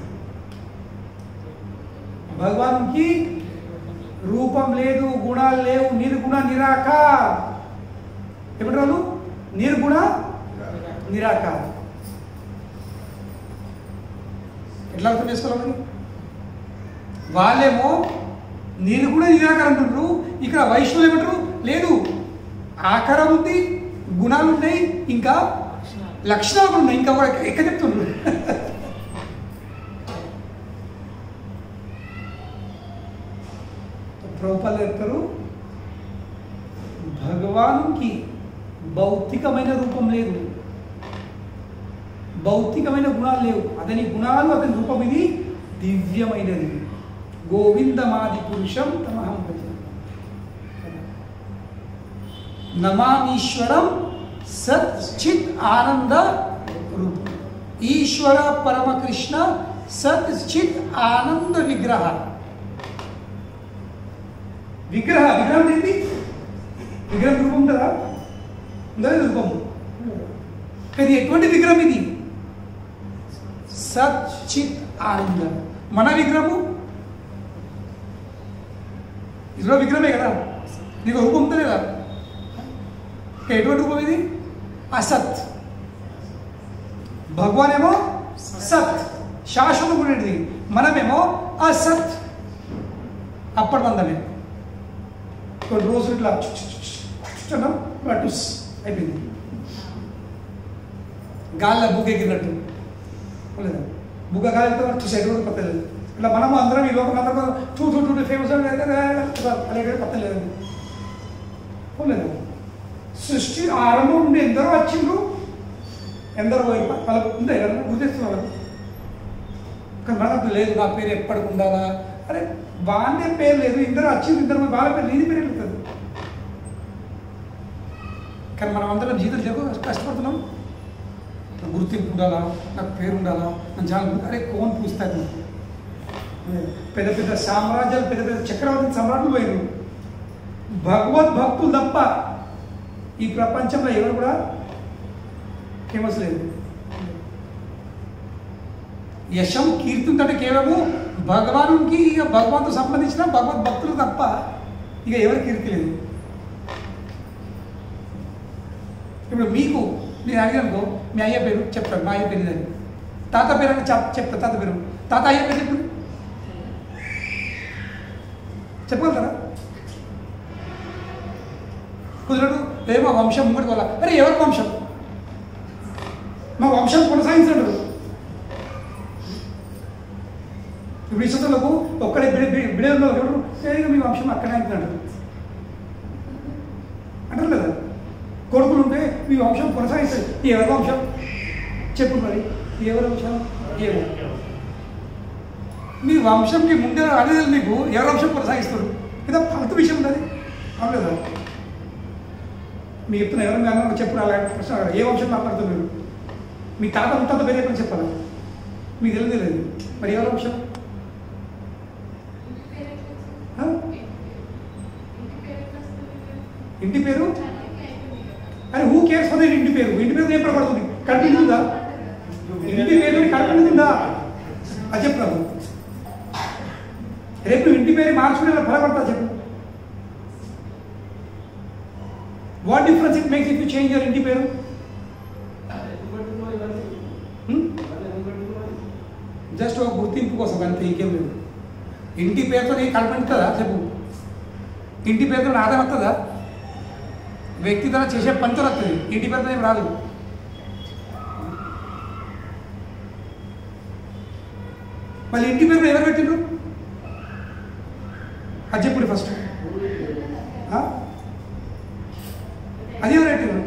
భగవాన్కి రూపం లేదు గుణాలు లేవు నిర్గుణ నిరాకార్ ఏమంటారు నిర్గుణ నిరాకార్ ఎట్లా అర్థం చేసుకోవాలి మరి వాళ్ళేమో నిర్గుణ నిరాకారం అంటున్నారు ఇక్కడ వైష్ణవులు ఏమంటారు లేదు ఆకారం ఉంది గుణాలు ఉన్నాయి ఇంకా లక్షణాలు కూడా ఉన్నాయి ఇంకా కూడా ఎక్కడ చెప్తున్నారు ప్రభుపాలు చెప్తారు భగవానుకి భౌతికమైన రూపం లేదు భౌతికమైన గుణాలు లేవు అతని గుణాలు అతని రూపం ఇది దివ్యమైనది గోవిందమాది పురుషం తమహం భజ నమామీశ్వరం సత్ చిత్ ఆనంద రూపం ఈశ్వర పరమకృష్ణ సత్ చిత్ ఆనంద విగ్రహ విగ్రహ విగ్రహం ఏంటి విగ్రహం రూపం ఉంటుందా ఉందా లేదా రూపం కానీ ఎటువంటి విగ్రహం ఇది సత్ చిత్ ఆనంద మన విగ్రహము ఇదిలో విగ్రహమే కదా నీకు రూపం ఉందా లేదా ఇంకా ఎటువంటి రూపం ఇది అసత్ భగవాన్ ఏమో సత్ శాశ్వతం ఉండేది మనమేమో అసత్ అప్పటి మందమే కొన్ని రోజులు ఇట్లా చుక్ చుక్ చుక్ చుక్ అన్నాం, ఇట్లా టుస్ అయిపోయింది గాల్లో బుగ్గ ఎగిరినట్టు లేదా బుగ్గ గాలితో టుస్ ఎగురు పత్తలేదు ఇట్లా మనము అందరం ఈ లోకం అందరం టూ టూ టూ ఫేమస్ అలాగే పత్తలేదండి పోలేదు సృష్టి ఆరంభం నుండి ఎందరో వచ్చిండ్రు ఎందరో పోయి వాళ్ళ ఉందా ఎవరైనా గుర్తిస్తున్నారు కానీ మనకు లేదు నా పేరు ఎప్పటికి ఉండాలా అరే వాళ్ళే పేరు లేదు ఇద్దరు వచ్చింది ఇద్దరు పోయి వాళ్ళ పేరు నీది పేరు వెళ్తుంది కానీ మనం అందరం జీవితం జరుగు కష్టపడుతున్నాం నాకు గుర్తింపు ఉండాలా నాకు పేరు ఉండాలా అని చాలా అరే కోన్ పూస్తాను పెద్ద పెద్ద సామ్రాజ్యాలు పెద్ద పెద్ద చక్రవర్తి సమ్రాట్లు పోయారు భగవద్ భక్తులు తప్ప ఈ ప్రపంచంలో ఎవరు కూడా ఫేమస్ లేదు యశం కీర్తి అంటే కేవలము భగవానునికి ఇక భగవంతు సంబంధించిన భగవద్ భక్తులు తప్ప ఇక ఎవరి కీర్తి లేదు ఇప్పుడు మీకు నేను అడిగానుకో మీ అయ్య పేరు చెప్తాను మా అయ్య పేరు ఇదని తాత పేరు అని చెప్ చెప్తా తాత పేరు తాత అయ్య పేరు చెప్పు చెప్పగలుగుతారా కుదరడు ఏ మా వంశం ముంగడికి వాళ్ళ అరే ఎవరి వంశం మా వంశం కొనసాగించడు ఇప్పుడు ఇష్టతలకు ఒక్కడే బిడ బిడలో ఎవరు "ఏ, మీ వంశం అక్కడే అంటున్నాడు అంటారు కదా కొడుకులు ఉంటే మీ వంశం కొనసాగిస్తుంది ఎవరి వంశం చెప్పు మరి ఎవరి వంశం ఏమో మీ వంశంకి ముందే అనేది మీకు ఎవరి వంశం కొనసాగిస్తారు ఇదా ఫలిత విషయం ఉన్నది అవును కదా మీ చెప్తున్న ఎవరు మీ అన్న చెప్పు అలాంటి ప్రశ్న అడగరు. ఏ వంశం మాట్లాడుతున్నారు మీరు మీ తాత ముత్తాత పేరు ఎక్కడ చెప్పాలి మీకు తెలియదు లేదు మరి ఎవరి వంశం ఆ? ఇంటి పేరు అని హూ కేర్స్ ఫర్ ఇంటి పేరు ఇంటి పేరు ఏం పడబడుతుంది కంటిన్యూ ఉందా ఇంటి పేరు కంటిన్యూ ఉందా అది చెప్పు నాకు రేపు నువ్వు ఇంటి పేరు మార్చుకునే ఫలపడతా చెప్పు what difference it makes if you change your ఇంటి పేరు జస్ట్ ఒక గుర్తింపు కోసం అంతే ఇంకేం లేదు ఇంటి పేరుతో నీకు కలపంటుందా చెప్పు ఇంటి పేరుతో ఆదాయం వస్తుందా వ్యక్తి ద్వారా చేసే పనితో వస్తుంది ఇంటి పేరుతో ఏం రాదు మళ్ళీ ఇంటి పేరు ఎవరు పెట్టిండ్రు అది చెప్పుడు ఫస్ట్ అది ఎవరు పెట్టిండ్రు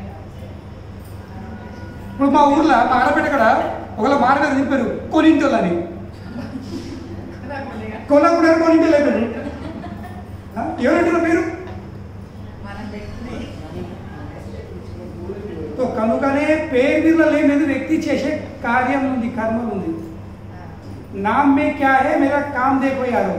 ఇప్పుడు మా ఊర్లో మా ఆడపేట కాడ ఒకళ్ళ మారగా చెప్పారు కొనింటోళ్ళు అని కొనకుండా కొనింటోళ్ళు అయిపోయారు ఆ? ఎవరు పెట్టిన పేరు సో కనుకనే పేరులో లేనిది వ్యక్తి చేసే కార్యం ఉంది కర్మ ఉంది నామ్ మే క్యా హే మేరా కామ్ దేఖో యారో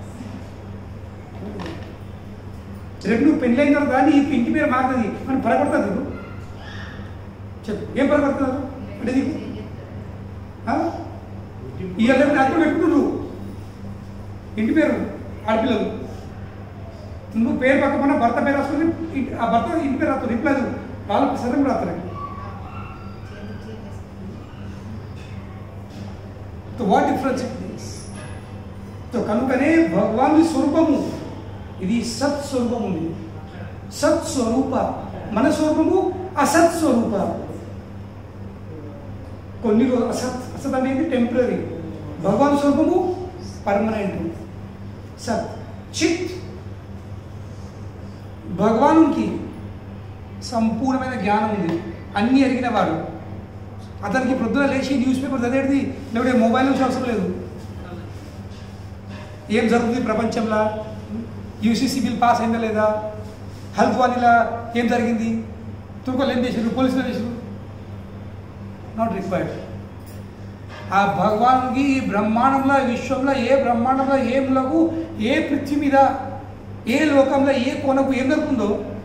రేపు నువ్వు పెళ్ళైన తర్వాత నీ ఇంటి పేరు మారుతుంది అని పరపడుతుంది నువ్వు చెప్పు ఏం పరపడుతున్నారు అంటే నీకు ఆ? ఇవాళ రేపు అక్కడ పెట్టుకుంటు ఇంటి పేరు ఆడపిల్లలు నువ్వు పేరు పక్కన భర్త పేరు వస్తుంది ఇంటి- ఆ భర్త ఇంటి పేరు రాస్తారు రిప్లై వాళ్ళ సదం రాస్తారు so what difference it means so కనుకనే భగవాన్ స్వరూపము ఇది సత్ స్వరూపం ఉంది సత్ స్వరూప మన స్వరూపము అసత్ స్వరూప కొన్ని రోజులు అసత్ అసత్ అనేది టెంపరీ భగవాన్ స్వరూపము పర్మనెంట్ సత్ చిత్ భగవానుకి సంపూర్ణమైన జ్ఞానం ఉంది అన్నీ ఎరిగిన వాడు అతనికి ప్రొద్దున లేచి న్యూస్ పేపర్ చదివేది లేకపోతే మొబైల్ నుంచి అవసరం లేదు ఏం జరుగుతుంది ప్రపంచంలో యూసీసీ బిల్ పాస్ అయిందా లేదా హెల్త్ వానిలా ఏం జరిగింది తుర్కోలు ఏం చేశారు పోలీసులు ఏం చేశారు నాట్ రిక్వైర్డ్ ఆ భగవానుడికి ఈ బ్రహ్మాండంలో ఈ విశ్వంలో ఏ బ్రహ్మాండంలో ఏ మూలకు ఏ పృథ్వీ మీద ఏ లోకంలో ఏ కోనకు ఏం జరుగుతుందో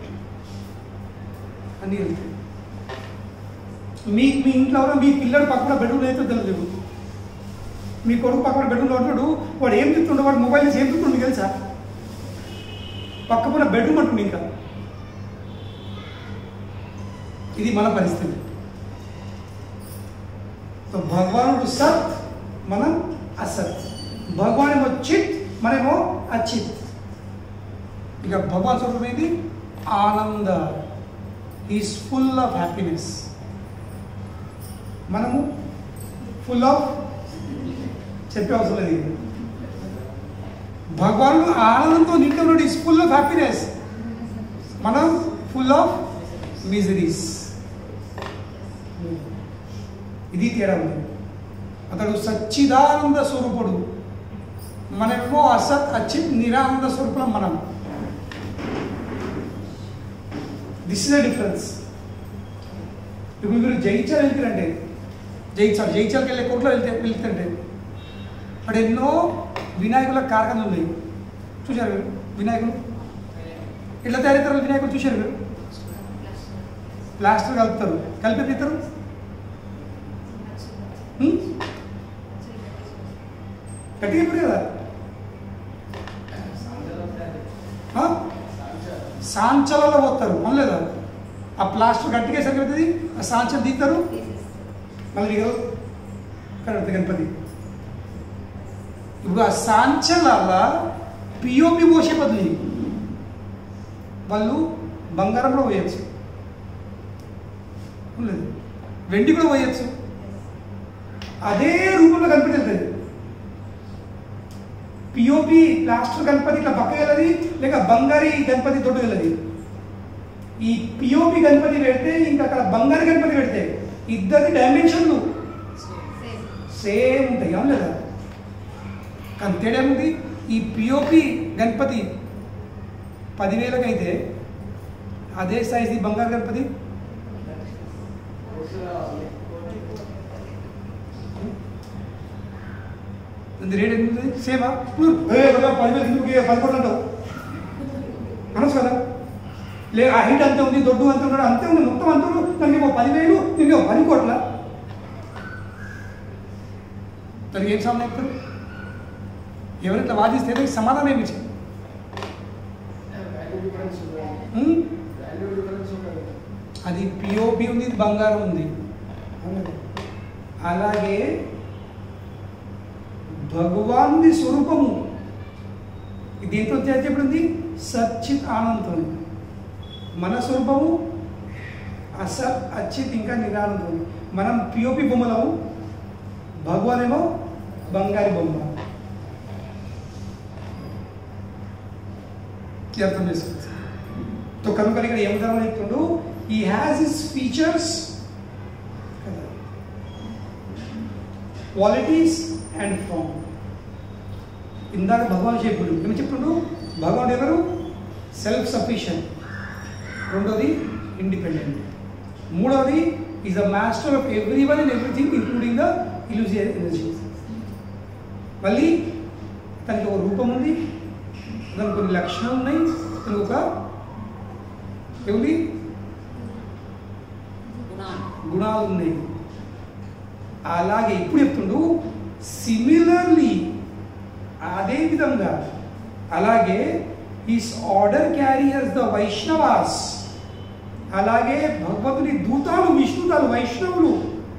అన్నీ తెలుస్తాయి. మీ మీ ఇంట్లో ఎవరో మీ పిల్లడు పక్కన బెడ్రూమ్ అయితే తెలియదు మీ కొడుకు పక్కన బెడ్రూమ్లో ఉంటాడు వాడు ఏం చెప్తుండో వాడు మొబైల్ నుంచి ఏం చెప్తుండే తెలుసా పక్కన బెడ్రూమ్ అంటుంది ఇంకా ఇది మన పరిస్థితి సో భగవానుడు సత్ మనం అసత్ భగవాన్ ఏమో చిత్ మనమేమో అచిత్ ఇక భగవాన్ స్వరూపం ఏంటి ఆనంద ఈజ్ ఫుల్ ఆఫ్ హ్యాపీనెస్ మనము ఫుల్ ఆఫ్ చెప్పే అవసరం లేదు ఇది. భగవానుడు ఆనందంతో నిండి ఉన్నాడు ఈజ్ ఫుల్ ఆఫ్ హ్యాపీనెస్ మనం ఫుల్ ఆఫ్ మిజరీస్ ఇది తేడా ఉంది అతడు సచ్చిదానంద స్వరూపుడు మనమేమో అసత్ అచిత్ నిరానంద స్వరూపులం మనం దిస్ ఇస్ ద డిఫరెన్స్ ఇప్పుడు మీరు జైచాల్ వెళ్తారంటే జైచాల్ జైచాల్కి వెళ్ళే కోట్లో వెళ్తే వెళ్తుంటే అక్కడ ఎన్నో వినాయకుల కార్ఖానాలు ఉన్నాయి చూశారు మీరు వినాయకులు ఎట్లా తయారవుతారు వినాయకులు చూశారు మీరు ప్లాస్టర్ కలుపుతారు కలిపి తీస్తారు గట్టిగా ఇప్పుడు కదా ఆ? సాంచలలో పోతారు అనలేదా ఆ ప్లాస్టర్ గట్టిగా సరిపోతుంది ఆ సాంచలు తీస్తారు మళ్ళీ ఇగో కరెక్ట్ గణపతి ఇప్పుడు ఆ సాంచలాల పిఓపి పోసే బదులు వాళ్ళు బంగారంలో పోయచ్చు లేదు వెండి కూడా పోయచ్చు అదే రూపంలో కనిపెడుతుంది పిఓపి ప్లాస్టర్ గణపతి ఇట్లా పక్క వెళ్ళది లేక బంగారి గణపతి తోటి వెళ్ళది ఈ పిఓపి గణపతి పెడితే ఇంకా అక్కడ బంగారు గణపతి పెడితే ఇద్దరి డైమెన్షన్లు సేమ్ ఉంటాయి అవును లేదా కానీ తేడా ఏముంది ఈ పిఓపి గణపతి పదివేలకైతే అదే సైజ్ ఈ బంగారు గణపతి ఇది రేట్ ఎంత ఉంది సేమా ఇప్పుడు ఏ కదా పదివేలు ఎందుకు ఇక పది కోట్లు అంటావు అనొచ్చు కదా లే ఆ హైట్ అంతే ఉంది దొడ్డు అంతే ఉన్నాడు అంతే ఉంది మొత్తం అంతా దానికి ఏమో పదివేలు దీనికి ఏమో పది కోట్ల దానికి ఏం సమాధానం చెప్తారు ఎవరైతే వాదిస్తే దానికి సమాధానం ఏమి ఇచ్చారు ఉం? అది పిఓపి ఉంది ఇది బంగారం ఉంది అలాగే భగవాన్ని స్వరూపము దీంతో చెప్పబడింది సచ్చిత్ ఆనందంతో మన స్వరూపము అసత్ అచ్చిత్ ఇంకా నిరానందం మనం పిఓపి బొమ్మలము భగవాన్ ఏమో బంగారి బొమ్మ ఇది అర్థం చేసుకోవచ్చు తో కనుక ఇక్కడ ఏమంటారని చెప్తుండు he has his features qualities and form ఇందాక భగవాన్ చెప్పుడు ఏమి చెప్తుండు భగవాన్ ఎవరు సెల్ఫ్ సఫిషియంట్ రెండోది ఇండిపెండెంట్ మూడవది is the master of everyone and everything including the illusory energy మళ్ళీ తనకి ఒక రూపం ఉంది దానికి కొన్ని లక్షణాలు ఉన్నాయి తనకు ఒక ఏముంది గుణాలు ఉన్నాయి అలాగే ఇప్పుడు చెప్తుండు సిమిలర్లీ అదే విధంగా అలాగే his order carriers the Vaishnavas అలాగే భగవంతుని దూతాలు విష్ణుతాలు వైష్ణవులు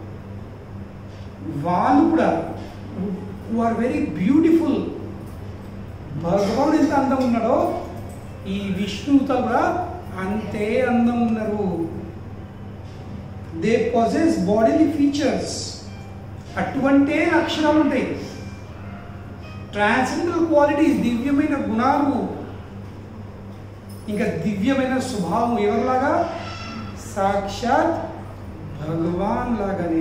వాళ్ళు కూడా హు ఆర్ వెరీ బ్యూటిఫుల్ భగవానుడు ఎంత అందం ఉన్నాడో ఈ విష్ణువుతో కూడా అంతే అందం ఉన్నారు దే పొజెస్ బాడీలీ ఫీచర్స్ అటువంటే లక్షణాలు ఉంటాయి ట్రాన్సెండల్ క్వాలిటీస్ దివ్యమైన గుణాలు ఇంకా దివ్యమైన స్వభావం ఎవరిలాగా సాక్షాత్ భగవాన్ లాగానే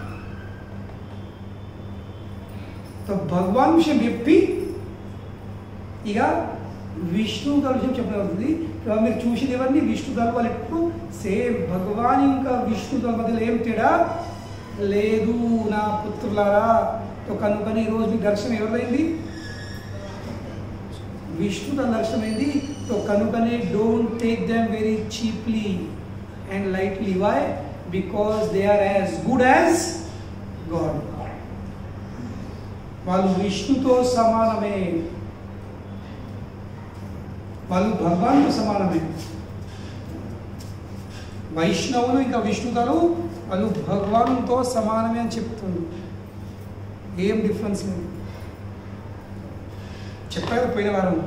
తో భగవాన్ విషయం చెప్పి ఇక విష్ణుదల విషయం చెప్పడం అవుతుంది ఇక మీరు చూసేది ఎవరిని విష్ణుదల వాళ్ళు ఎప్పుడు సేమ్ భగవాన్ ఇంకా విష్ణుదల మధ్యలో ఏం తేడా లేదు నా పుత్రులారా తో కనుకని ఈరోజు మీ దర్శనం ఎవరిదైంది విష్ణుదల దర్శనమైంది తో కనుకనే don't take them very cheaply and lightly why because they are as good as God వాళ్ళు విష్ణుతో సమానమే వాళ్ళు భగవాన్తో సమానమే వైష్ణవులు ఇంకా విష్ణుతారు వాళ్ళు భగవానుతో సమానమే అని చెప్తుంది ఏం డిఫరెన్స్ లేదు చెప్పారు పోయిన వారం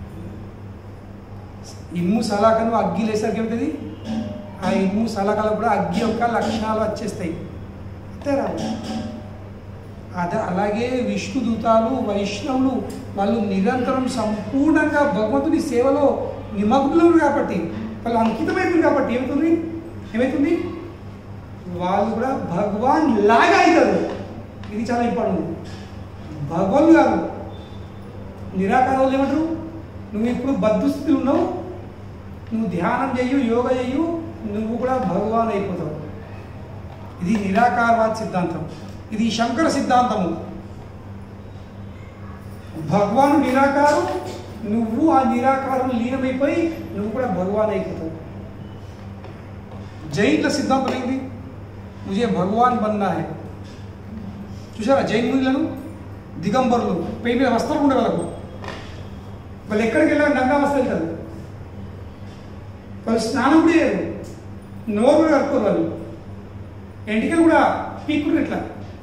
ఇమ్ము సలాకను అగ్గి లేసరికి ఏమిటది ఆ ఇమ్ము సలాకలో కూడా అగ్గి యొక్క లక్షణాలు వచ్చేస్తాయి అంతే రావు అదే అలాగే విష్ణు దూతాలు వైష్ణవులు వాళ్ళు నిరంతరం సంపూర్ణంగా భగవంతుని సేవలో నిమగ్నులు కాబట్టి వాళ్ళు అంకితమైపోయింది కాబట్టి ఏమవుతుంది ఏమవుతుంది వాళ్ళు కూడా భగవాన్ లాగా అవుతారు ఇది చాలా ఇంపార్టెంట్ భగవాన్ కాదు నిరాకార వాళ్ళు ఏమంటారు నువ్వు ఇప్పుడు బద్ధస్థితి ఉన్నావు నువ్వు ధ్యానం చెయ్యు యోగ చెయ్యు నువ్వు కూడా భగవాన్ అయిపోతావు ఇది నిరాకారవాద సిద్ధాంతం ఇది శంకర సిద్ధాంతము భగవాను నిరాకారం నువ్వు ఆ నిరాకారం లీనమైపోయి నువ్వు కూడా భగవాన్ అయిపోతావు జైన్ల సిద్ధాంతం ఏంటి ముజే భగవాన్ బన్నా హై చూసారా జైన్ మునులను దిగంబరులు పై మీద వస్త్రం ఉండే వాళ్ళకు వాళ్ళు ఎక్కడికి వెళ్ళారు నంగా వస్త్రం వెళ్తారు వాళ్ళు స్నానం కూడా చేయరు నోరు కూడా కలుపుకోరు వాళ్ళు ఎంటికలు కూడా పీక్కుడు ఇట్లా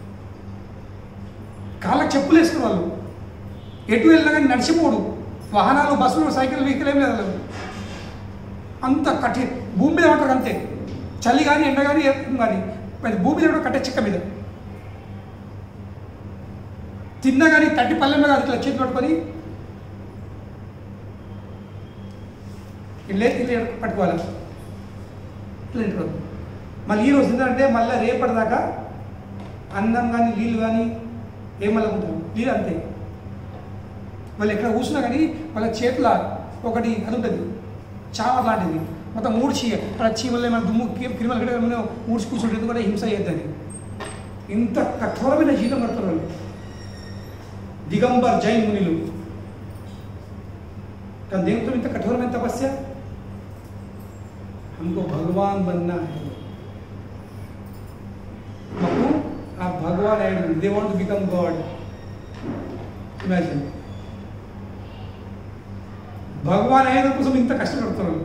కాళ్ళకి చెప్పులు వేసుకున్న వాళ్ళు ఎటు వెళ్ళినా కానీ నడిచిపోడు వాహనాలు బస్సులు సైకిల్ వెహికల్ ఏం లేదు వాళ్ళకు. అంత కఠి భూమి మీద ఉంటారు అంతే చలి కానీ ఎండ కానీ ఏం కానీ మరి భూమి మీద కూడా కట్టే చెక్క మీద తిన్నా కానీ తట్టి పల్లెంలో కాదు ఇట్లా చేతి పట్టుకొని ఇల్లే ఇల్లు పట్టుకోవాలి ఇట్లా ఇంట్లో మళ్ళీ ఈ రోజు ఏంటంటే మళ్ళీ రేపటిదాకా అన్నం కానీ నీళ్ళు కానీ ఏం మళ్ళీ ఉంటారు నీళ్ళు అంతే వాళ్ళు ఎక్కడ కూర్చున్నా కానీ వాళ్ళ చేతుల ఒకటి అది ఉంటుంది చావ లాంటిది మొత్తం మూడ్చి అక్కడ చీమలు ఏమైనా దుమ్ము క్రిమలు గిడ ఏమైనా మూడ్చి కూర్చుంటే కూడా హింస చేద్దని ఇంత కఠోరమైన జీవితం కడతారు వాళ్ళు దిగంబర్ జైన్ మునిలు కానీ దేంతో ఇంత కఠోరమైన తపస్య हमको भगवान बनना है మాకు ఆ భగవాన్ అయ్యాడు they want become God imagine Bhagavan అయ్యేందుకు కోసం ఇంత కష్టపడుతున్నారు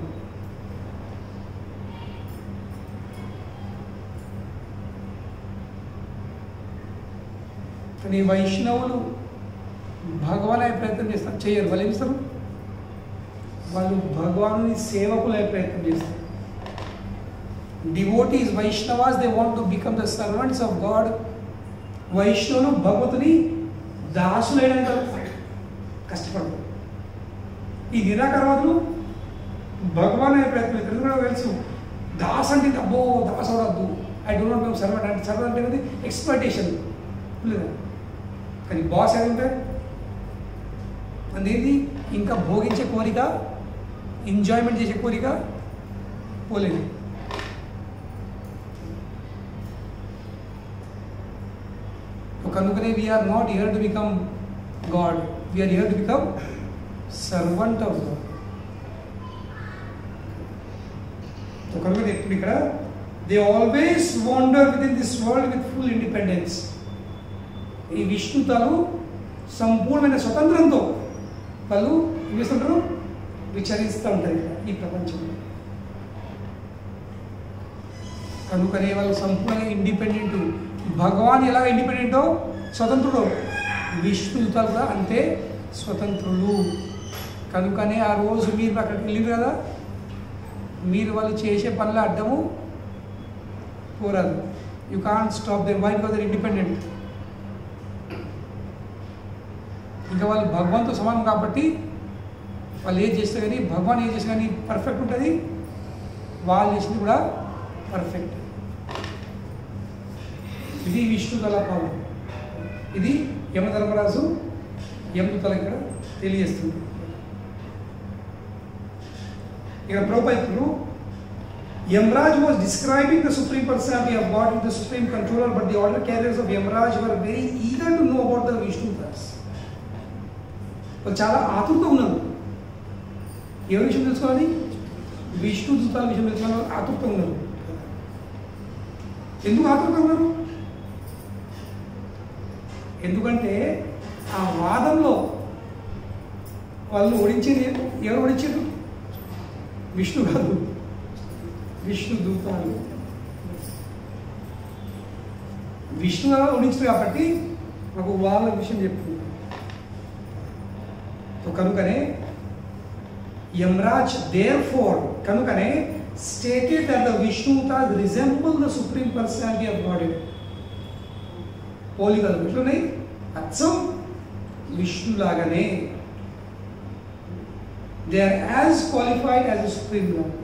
కానీ వైష్ణవులు భగవాన్ అయ్యే ప్రయత్నం చేస్తారు చేయరు వాళ్ళు ఏం చేస్తారు వాళ్ళు భగవాను సేవకులు అయ్యే ప్రయత్నం చేస్తారు devotees Vaishnavas they want to become the servants of God వైష్ణవులు భగవతుని దాసులైనంత కష్టపడతారు ఈ నిరాకరవాదులు భగవాన్ అనే ప్రయత్నం చేస్తారు ఎందుకంటే వాళ్ళకి తెలుసు దాస్ అంటే ఇది అబ్బో దాస్ అవడద్దు I do not know servant అంటే సర్వెంట్ అంటే ఎక్స్ప్లైటేషన్ లేదా కానీ బాస్ ఏమంటే అనేది ఇంకా భోగించే కోరిక ఎంజాయ్మెంట్ చేసే కోరిక పోలేదు కనుకనే we're not here to become God we're here to become servant of God కనుక ఇప్పుడు ఇక్కడ they always wander with in this world with full independence ఈ విష్ణుతలు సంపూర్ణమైన స్వతంత్రంతో వాళ్ళు ఏం చేస్తుంటారు విచరిస్తూ ఉంటారు ఇక్కడ ఈ ప్రపంచంలో కనుకనే వాళ్ళు సంపూర్ణంగా ఇండిపెండెంట్ భగవాన్ ఎలా ఇండిపెండెంటో స్వతంత్రుడు విష్ణుదూతలు కూడా అంతే స్వతంత్రులు కనుకనే ఆ రోజు మీరు అక్కడికి వెళ్ళిరు కదా మీరు వాళ్ళు చేసే పనుల అడ్డము పోరాదు you can't stop them why because they're independent ఇంకా వాళ్ళు భగవాన్తో సమానం కాబట్టి వాళ్ళు ఏది చేస్తే కానీ భగవాన్ ఏది చేసినా కానీ పర్ఫెక్ట్ ఉంటుంది వాళ్ళు చేసింది కూడా పర్ఫెక్ట్ ఇది విష్ణు తలపాలు ఇది యమధర్మరాజు యమదూతల ఇక్కడ తెలియజేస్తుంది ఇక్కడ ప్రభుత్వం Yamraj was describing the Supreme Personality of God with the Supreme Controller, but the order carriers of Yamraj were very eager to know about the Vishnudas. వాళ్ళు చాలా ఆతురత ఉన్నారు ఎవరి విషయం తెలుసుకోవాలి విష్ణు దూతాల విషయం తెలుసుకోవాలి ఆతురత ఉన్నారు ఎందుకు ఆతురత ఉన్నారు ఎందుకంటే ఆ వాదంలో వాళ్ళు ఓడించేది ఎవరు ఓడించారు విష్ణు కాదు విష్ణు దూతాలు విష్ణు ఓడించారు కాబట్టి మాకు వాళ్ళ విషయం చెప్తుంది సో కనుకనే యమరాజ్ దేర్ ఫోర్ కనుకనే స్టేటెడ్ దట్ ద విష్ణుత resemble the supreme personality of God పోలికలు ఎట్లున్నాయి అచ్చం విష్ణులాగానే they are as qualified as the supreme lord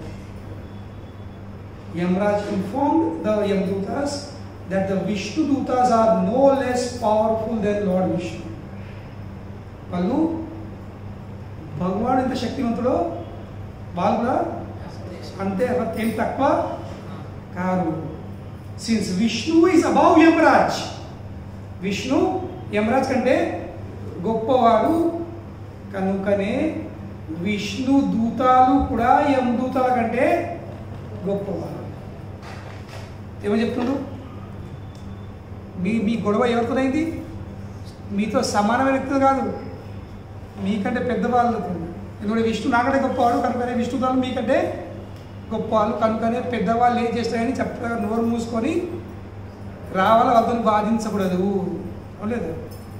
Yamraj informed the Yamdutas that the Vishnu Dutas are no less powerful than Lord Vishnu. వాళ్ళు భగవాన్ ఎంత శక్తివంతుడో వాళ్ళు కూడా అంతే ఏం తక్కువ కాదు since Vishnu is above Yamraj Vishnu Yamraj కంటే గొప్పవాడు కనుకనే విష్ణు దూతాలు కూడా యమదూతాల కంటే గొప్పవాడు ఏమని చెప్తున్నాడు మీ మీ గొడవ ఎవరితోనైంది మీతో సమానమైన వ్యక్తులు కాదు మీకంటే పెద్దవాళ్ళతో ఎందుకంటే విష్ణు నాకంటే గొప్పవాడు కనుకనే విష్ణుదాలు మీకంటే గొప్పవాళ్ళు కనుకనే పెద్దవాళ్ళు ఏం చేస్తారని చక్కగా నోరు మూసుకొని రావాల వాళ్ళతో బాధించకూడదు అవునలేదు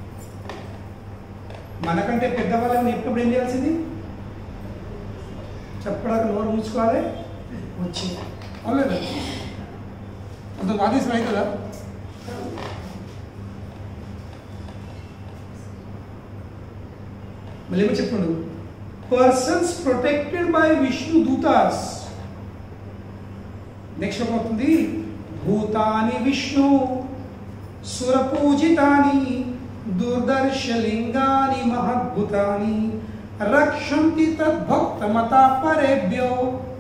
మనకంటే పెద్దవాళ్ళని ఎప్పుడు ఏం చేయాల్సింది చెప్పడానికి నోరు మూసుకోవాలి వచ్చి అవునలేదు అంత బాధించిన అవుతుందా మళ్ళీ ఏమో చెప్పండు persons protected by Vishnu dutas next ఏమవుతుంది భూతాని విష్ణు సురపూజితాని దుర్దర్శలింగాని మహద్భుతాని రక్షంతి తద్భక్త మతాపరేభ్యో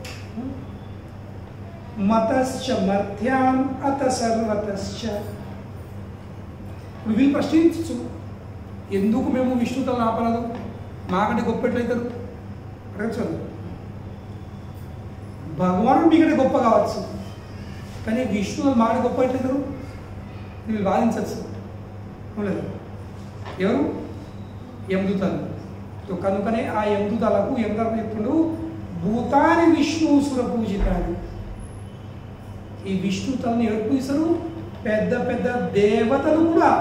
మతశ్చ మధ్యాం అత సర్వతశ్చ ఇప్పుడు వీళ్ళు ప్రశ్నించు ఎందుకు మేము విష్ణుతలను ఆపరాదు మాకంటే గొప్ప ఎట్లయితారు అడగచ్చు భగవానుడు మీకంటే గొప్ప కావచ్చు కానీ విష్ణువు మాకంటే గొప్ప ఎట్లయితారు వీళ్ళు వాదించచ్చు అవునలేదు ఎవరు యమదూతాలు సో కనుకనే ఆ యమదూతాలకు యమధర్మ చెప్తుండు భూతాని విష్ణు సుర పూజితాన్ని ఈ విష్ణుతలను ఎవరు పూజిస్తారు పెద్ద పెద్ద దేవతలు కూడా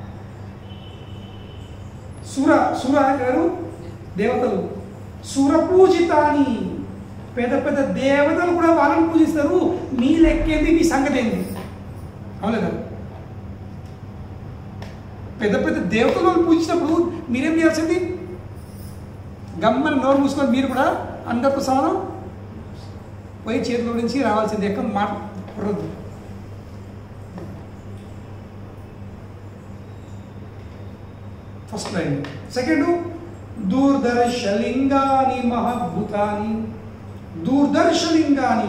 సుర సుర గారు దేవతలు సుర పూజితాని పెద్ద పెద్ద దేవతలు కూడా వాళ్ళని పూజిస్తారు మీ లెక్కేంది మీ సంగతి ఏంది అవునదా పెద్ద పెద్ద దేవతలు వాళ్ళు పూజించినప్పుడు మీరేం చేయాల్సింది గమ్మని నోరు మూసుకొని మీరు కూడా అందరితో సమానం పోయి చేతిలో నుంచి రావాల్సింది ఎక్కడ మాట కుర్రద్దు ఫస్ట్ లైన్ సెకండ్ దూర్దర్శలింగాని మహద్భుతాని దూర్దర్శలింగాని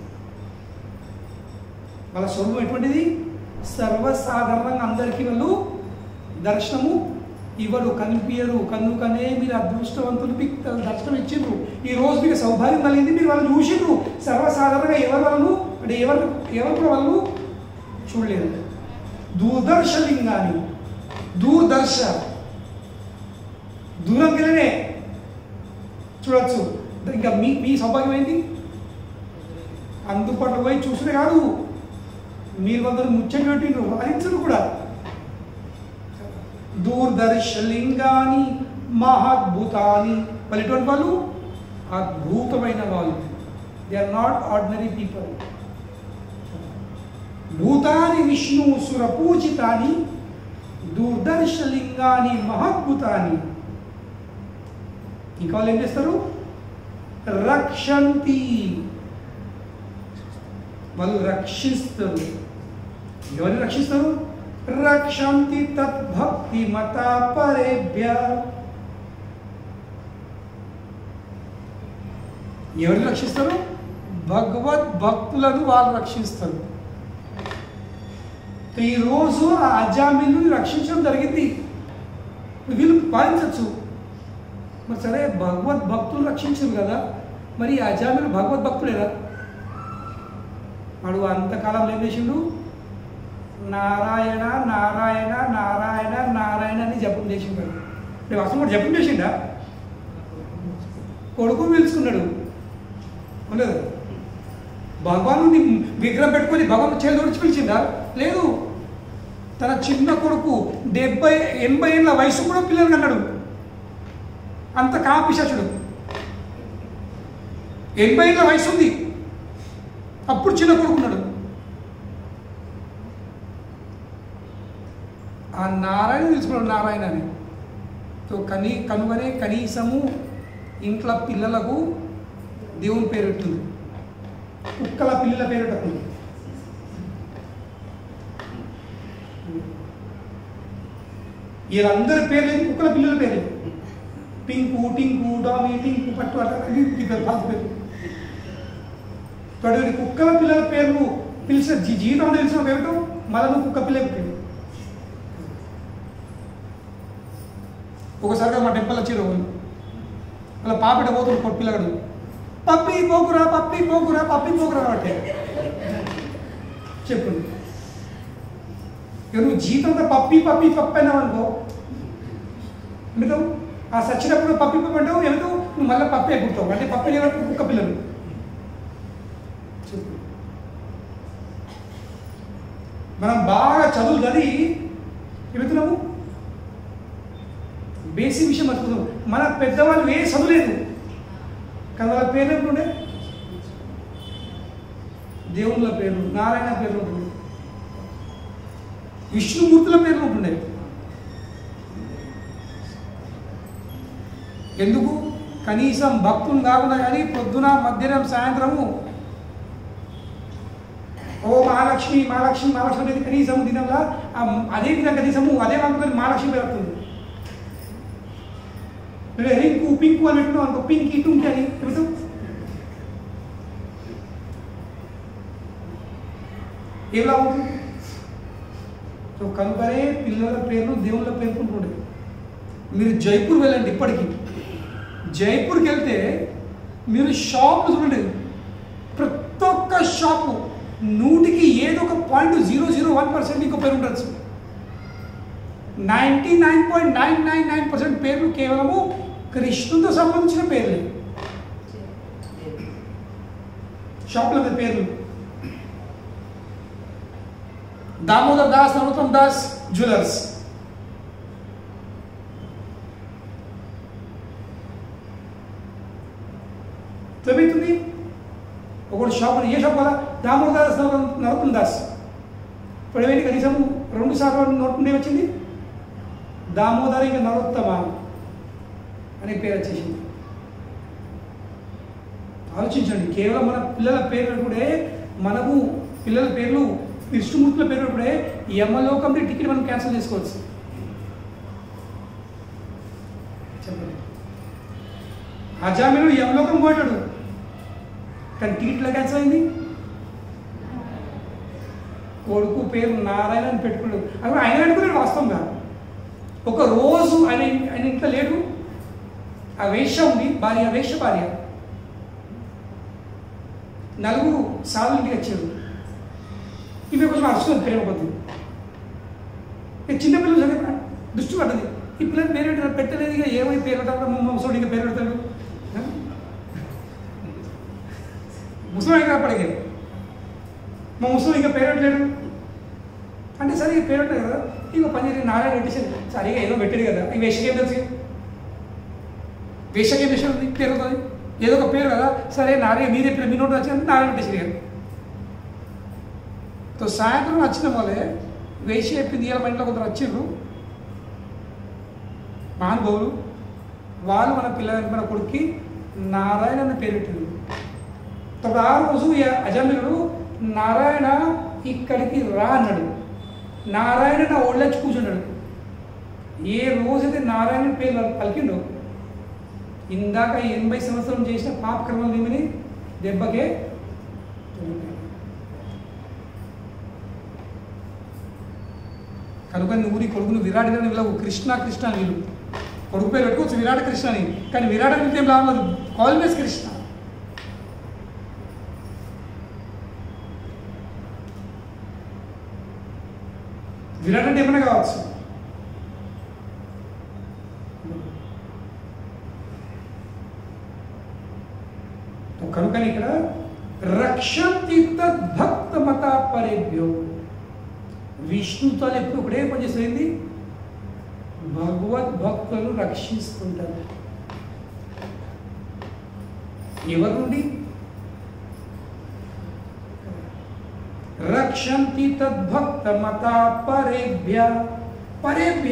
వాళ్ళ స్వరూపం ఎటువంటిది సర్వసాధారణంగా అందరికీ వాళ్ళు దర్శనము ఇవ్వరు కనిపించరు కనుకనే మీరు అదృష్టవంతులు మీకు దర్శనం ఇచ్చిండ్రు ఈ రోజు మీకు సౌభాగ్యం కలిగింది మీరు వాళ్ళు చూసిండ్రు సర్వసాధారణంగా ఎవరు వాళ్ళు అంటే ఎవరు ఎవరు కూడా వాళ్ళు చూడలేరు దూరదర్శలింగాని దూరదర్శ దూరం కిలనే చూడొచ్చు ఇంకా మీ మీ సౌభాగ్యం ఏంటి అందుబాటులో పోయి చూసినే కాదు మీరు కొందరు ముచ్చట పెట్టిండ్రు వారించరు కూడా దూరదర్శలింగాని మహాద్భుతాని వాళ్ళు ఎటువంటి వాళ్ళు అద్భుతమైన వాళ్ళు they are not ordinary people భూతాని విష్ణు సురపూజితాని దూర్దర్శలింగాని మహద్భుతాని ఇంకా వాళ్ళు ఏం చేస్తారు రక్షంతి వాళ్ళు రక్షిస్తారు ఎవరిని రక్షిస్తారు రక్షంతి తద్భక్తి మత పరేభ్య ఎవరిని రక్షిస్తారు భగవద్ భక్తులను వాళ్ళు రక్షిస్తారు ఈరోజు ఆ అజామిల్ని రక్షించడం జరిగింది వీళ్ళు పాలించవచ్చు మరి సరే భగవద్ భక్తులు రక్షించరు కదా మరి ఈ అజామిలు భగవద్ భక్తులేరా వాడు అంతకాలం ఏం చేసిండు నారాయణ నారాయణ నారాయణ నారాయణ అని జపం చేసిండు రేపు అసలు కూడా జపం చేసిండా కొడుకు పిలుచుకున్నాడు ఉండదు భగవాను విగ్రహం పెట్టుకొని భగవాన్ చేతులు విడిచి పిలిచిందా లేదు తన చిన్న కొడుకు డెబ్బై ఎనభై ఏళ్ళ వయసు కూడా పిల్లలు అన్నాడు అంత కాపిశాచుడు ఎనభై ఏళ్ళ వయసు ఉంది అప్పుడు చిన్న కొడుకున్నాడు ఆ నారాయణ తెలుసుకున్నాడు నారాయణ అని తో కనీ కనుగనే కనీసము ఇంట్లో పిల్లలకు దేవుని పేరు పెట్టింది కుక్కల పిల్లల పేరు పెట్టకుండా వీళ్ళందరి పేర్లు ఏంటి? కుక్కల పిల్లల పేరు పింకు టింకు డామి టింకు పట్టు అట్లా ఇది ఈ పేరు పాత పేరు తోడు కుక్కల పిల్లల పేర్లు పిలిచిన జీ జీవితం తెలిసిన పేరు మళ్ళీ కుక్క పిల్ల పేరు ఒకసారిగా మా టెంపుల్ వచ్చారు వాళ్ళు వాళ్ళ పాపిట పోతుంది కొట్టు పిల్లగాడు పప్పి పోకురా పప్పి పోకురా పప్పి పోకురా అంటే చెప్పు ఇక నువ్వు జీతంతో పప్పి పప్పి పప్పి అయినావు అనుకో ఎందుకు ఆ సచ్చినప్పుడు పప్పి పప్పి అంటావు ఎందుకు నువ్వు మళ్ళీ పప్పి అయిపోతావు అంటే పప్పి లేనప్పుడు కుక్క పిల్లలు చెప్పు మనం బాగా చదువు చదివి చెబుతున్నాము బేసిక్ విషయం మర్చిపోతాం మన పెద్దవాళ్ళు ఏ చదువులేదు కానీ వాళ్ళ పేర్లు ఎప్పుడుండే దేవుళ్ళ పేర్లు నారాయణ పేర్లు ఉంటుండే విష్ణుమూర్తుల పేర్లు ఉంటుండే ఎందుకు కనీసం భక్తులు కాకుండా కానీ పొద్దున మధ్యాహ్నం సాయంత్రము ఓ మహాలక్ష్మి మహాలక్ష్మి మహాలక్ష్మి అనేది కనీసం దినంగా ఆ- అదే విధంగా కనీసము అదే వంతుకొని మహాలక్ష్మి పెరుగుతుంది మీరు రింకు పింకు అని పెట్టుకున్నాం అనుకో పింకి టుంకి అని చెబుతాం ఎలా అవుతుంది సో కనుకనే పిల్లల పేర్లు దేవుళ్ళ పేర్లు ఉంటుండే మీరు జైపూర్ వెళ్ళండి ఇప్పటికీ జైపూర్కి వెళ్తే మీరు షాపులు చూడండి ప్రతి ఒక్క షాపు నూటికి ఏదో ఒక point zero zero one percent ఇంకో పేరు ఉండొచ్చు ninety nine point nine nine nine percent పేర్లు కేవలము కృష్ణుతో సంబంధించిన పేర్లే షాపుల మీద పేర్లు దామోదర్ దాస్ నరోత్తమ్ దాస్ జ్యువెలర్స్ తొమ్మిది ఒకటి షాప్ ఏ షాప్ కదా దామోదర్ దాస్ నరోత్తమ్ నరోత్తమ్ దాస్ ఇప్పుడు ఏమైంది కనీసం రెండు సార్లు నోట్ నుండి వచ్చింది దామోదర్ ఇంకా నరోత్తమ అనే పేరు వచ్చేసింది ఆలోచించండి కేవలం మన పిల్లల పేర్లు కూడా మనకు పిల్లల పేర్లు విష్ణుమూర్తుల పేరు ఇప్పుడే యమలోకంలో టికెట్ మనం క్యాన్సిల్ చేసుకోవచ్చు చెప్పండి అజామిలు యమలోకం పోయాడు కానీ టికెట్లో క్యాన్సిల్ అయింది కొడుకు పేరు నారాయణ అని పెట్టుకున్నాడు అప్పుడు ఆయన అనుకున్నాడు వాస్తవంగా ఒక రోజు ఆయన ఆయన ఇంట్లో లేడు ఆ వేష్య ఉంది భార్య వేష్య భార్య నలుగురు సార్లు ఇంటికి వచ్చారు ఇవి కొంచెం అరుస్తుంది ప్రేమ కొద్ది ఇక చిన్నపిల్లలు చదివి దృష్టి పడ్డది ఈ పిల్లలు పేరు పెట్టారు పెట్టలేదు ఇక ఏమై పేరు పెట్టారు మా ముసలి ఇంకా పేరు పెడతాడు ముసలి కాపాడిగా మా ముసలి ఇంకా పేరు పెట్టలేడు అంటే సరే ఇక పేరు పెట్టలేదు కదా ఇక పని చేసి నారాయణ పెట్టేసాడు సరిగా ఏదో పెట్టాడు కదా ఈ వేషకేం తెలుసు వేషకేం విషయం ఉంది పేరు అవుతుంది ఏదో ఒక పేరు కదా సరే నారాయణ మీరే పేరు మీ నోటి వచ్చింది నారాయణ పెట్టేసాడు కదా తో సాయంత్రం వచ్చిన వాళ్ళే వేసి చెప్పింది ఇవాళ మా ఇంట్లో కొందరు వచ్చిండ్రు మహానుభావులు వాళ్ళు మన పిల్లలకి మన కొడుక్కి నారాయణ అని పేరు పెట్టింది తప్పుడు ఆ రోజు ఈ అజామిలుడు నారాయణ ఇక్కడికి రా అన్నాడు నారాయణ నా ఒళ్ళొచ్చి కూర్చున్నాడు ఏ రోజైతే నారాయణ పేరు పలికిండో ఇందాక ఎనభై సంవత్సరం చేసిన పాపకర్మలు నిమిని దెబ్బకే తొలగిపోయాయి. కనుక నువ్వు నీ కొడుకును విరాట్ అని వీళ్ళకు కృష్ణ కృష్ణ అని వీళ్ళు కొడుకు పేరు పెట్టుకోవచ్చు విరాట్ కృష్ణ అని కానీ విరాట్ అని ఏం లాభం లేదు ఆల్వేస్ కృష్ణ విరాట్ అంటే ఏమైనా కావచ్చు కనుకని ఇక్కడ రక్షంతి తద్భక్త మత పరేభ్యో విష్ణుతో ఎప్పుడు ఒకటే పనిచేస్తుంది భగవద్ భక్తులను రక్షిస్తుంటారు ఎవరి నుండి రక్షంతి తద్భక్త మత పరేభ్య పరేభ్య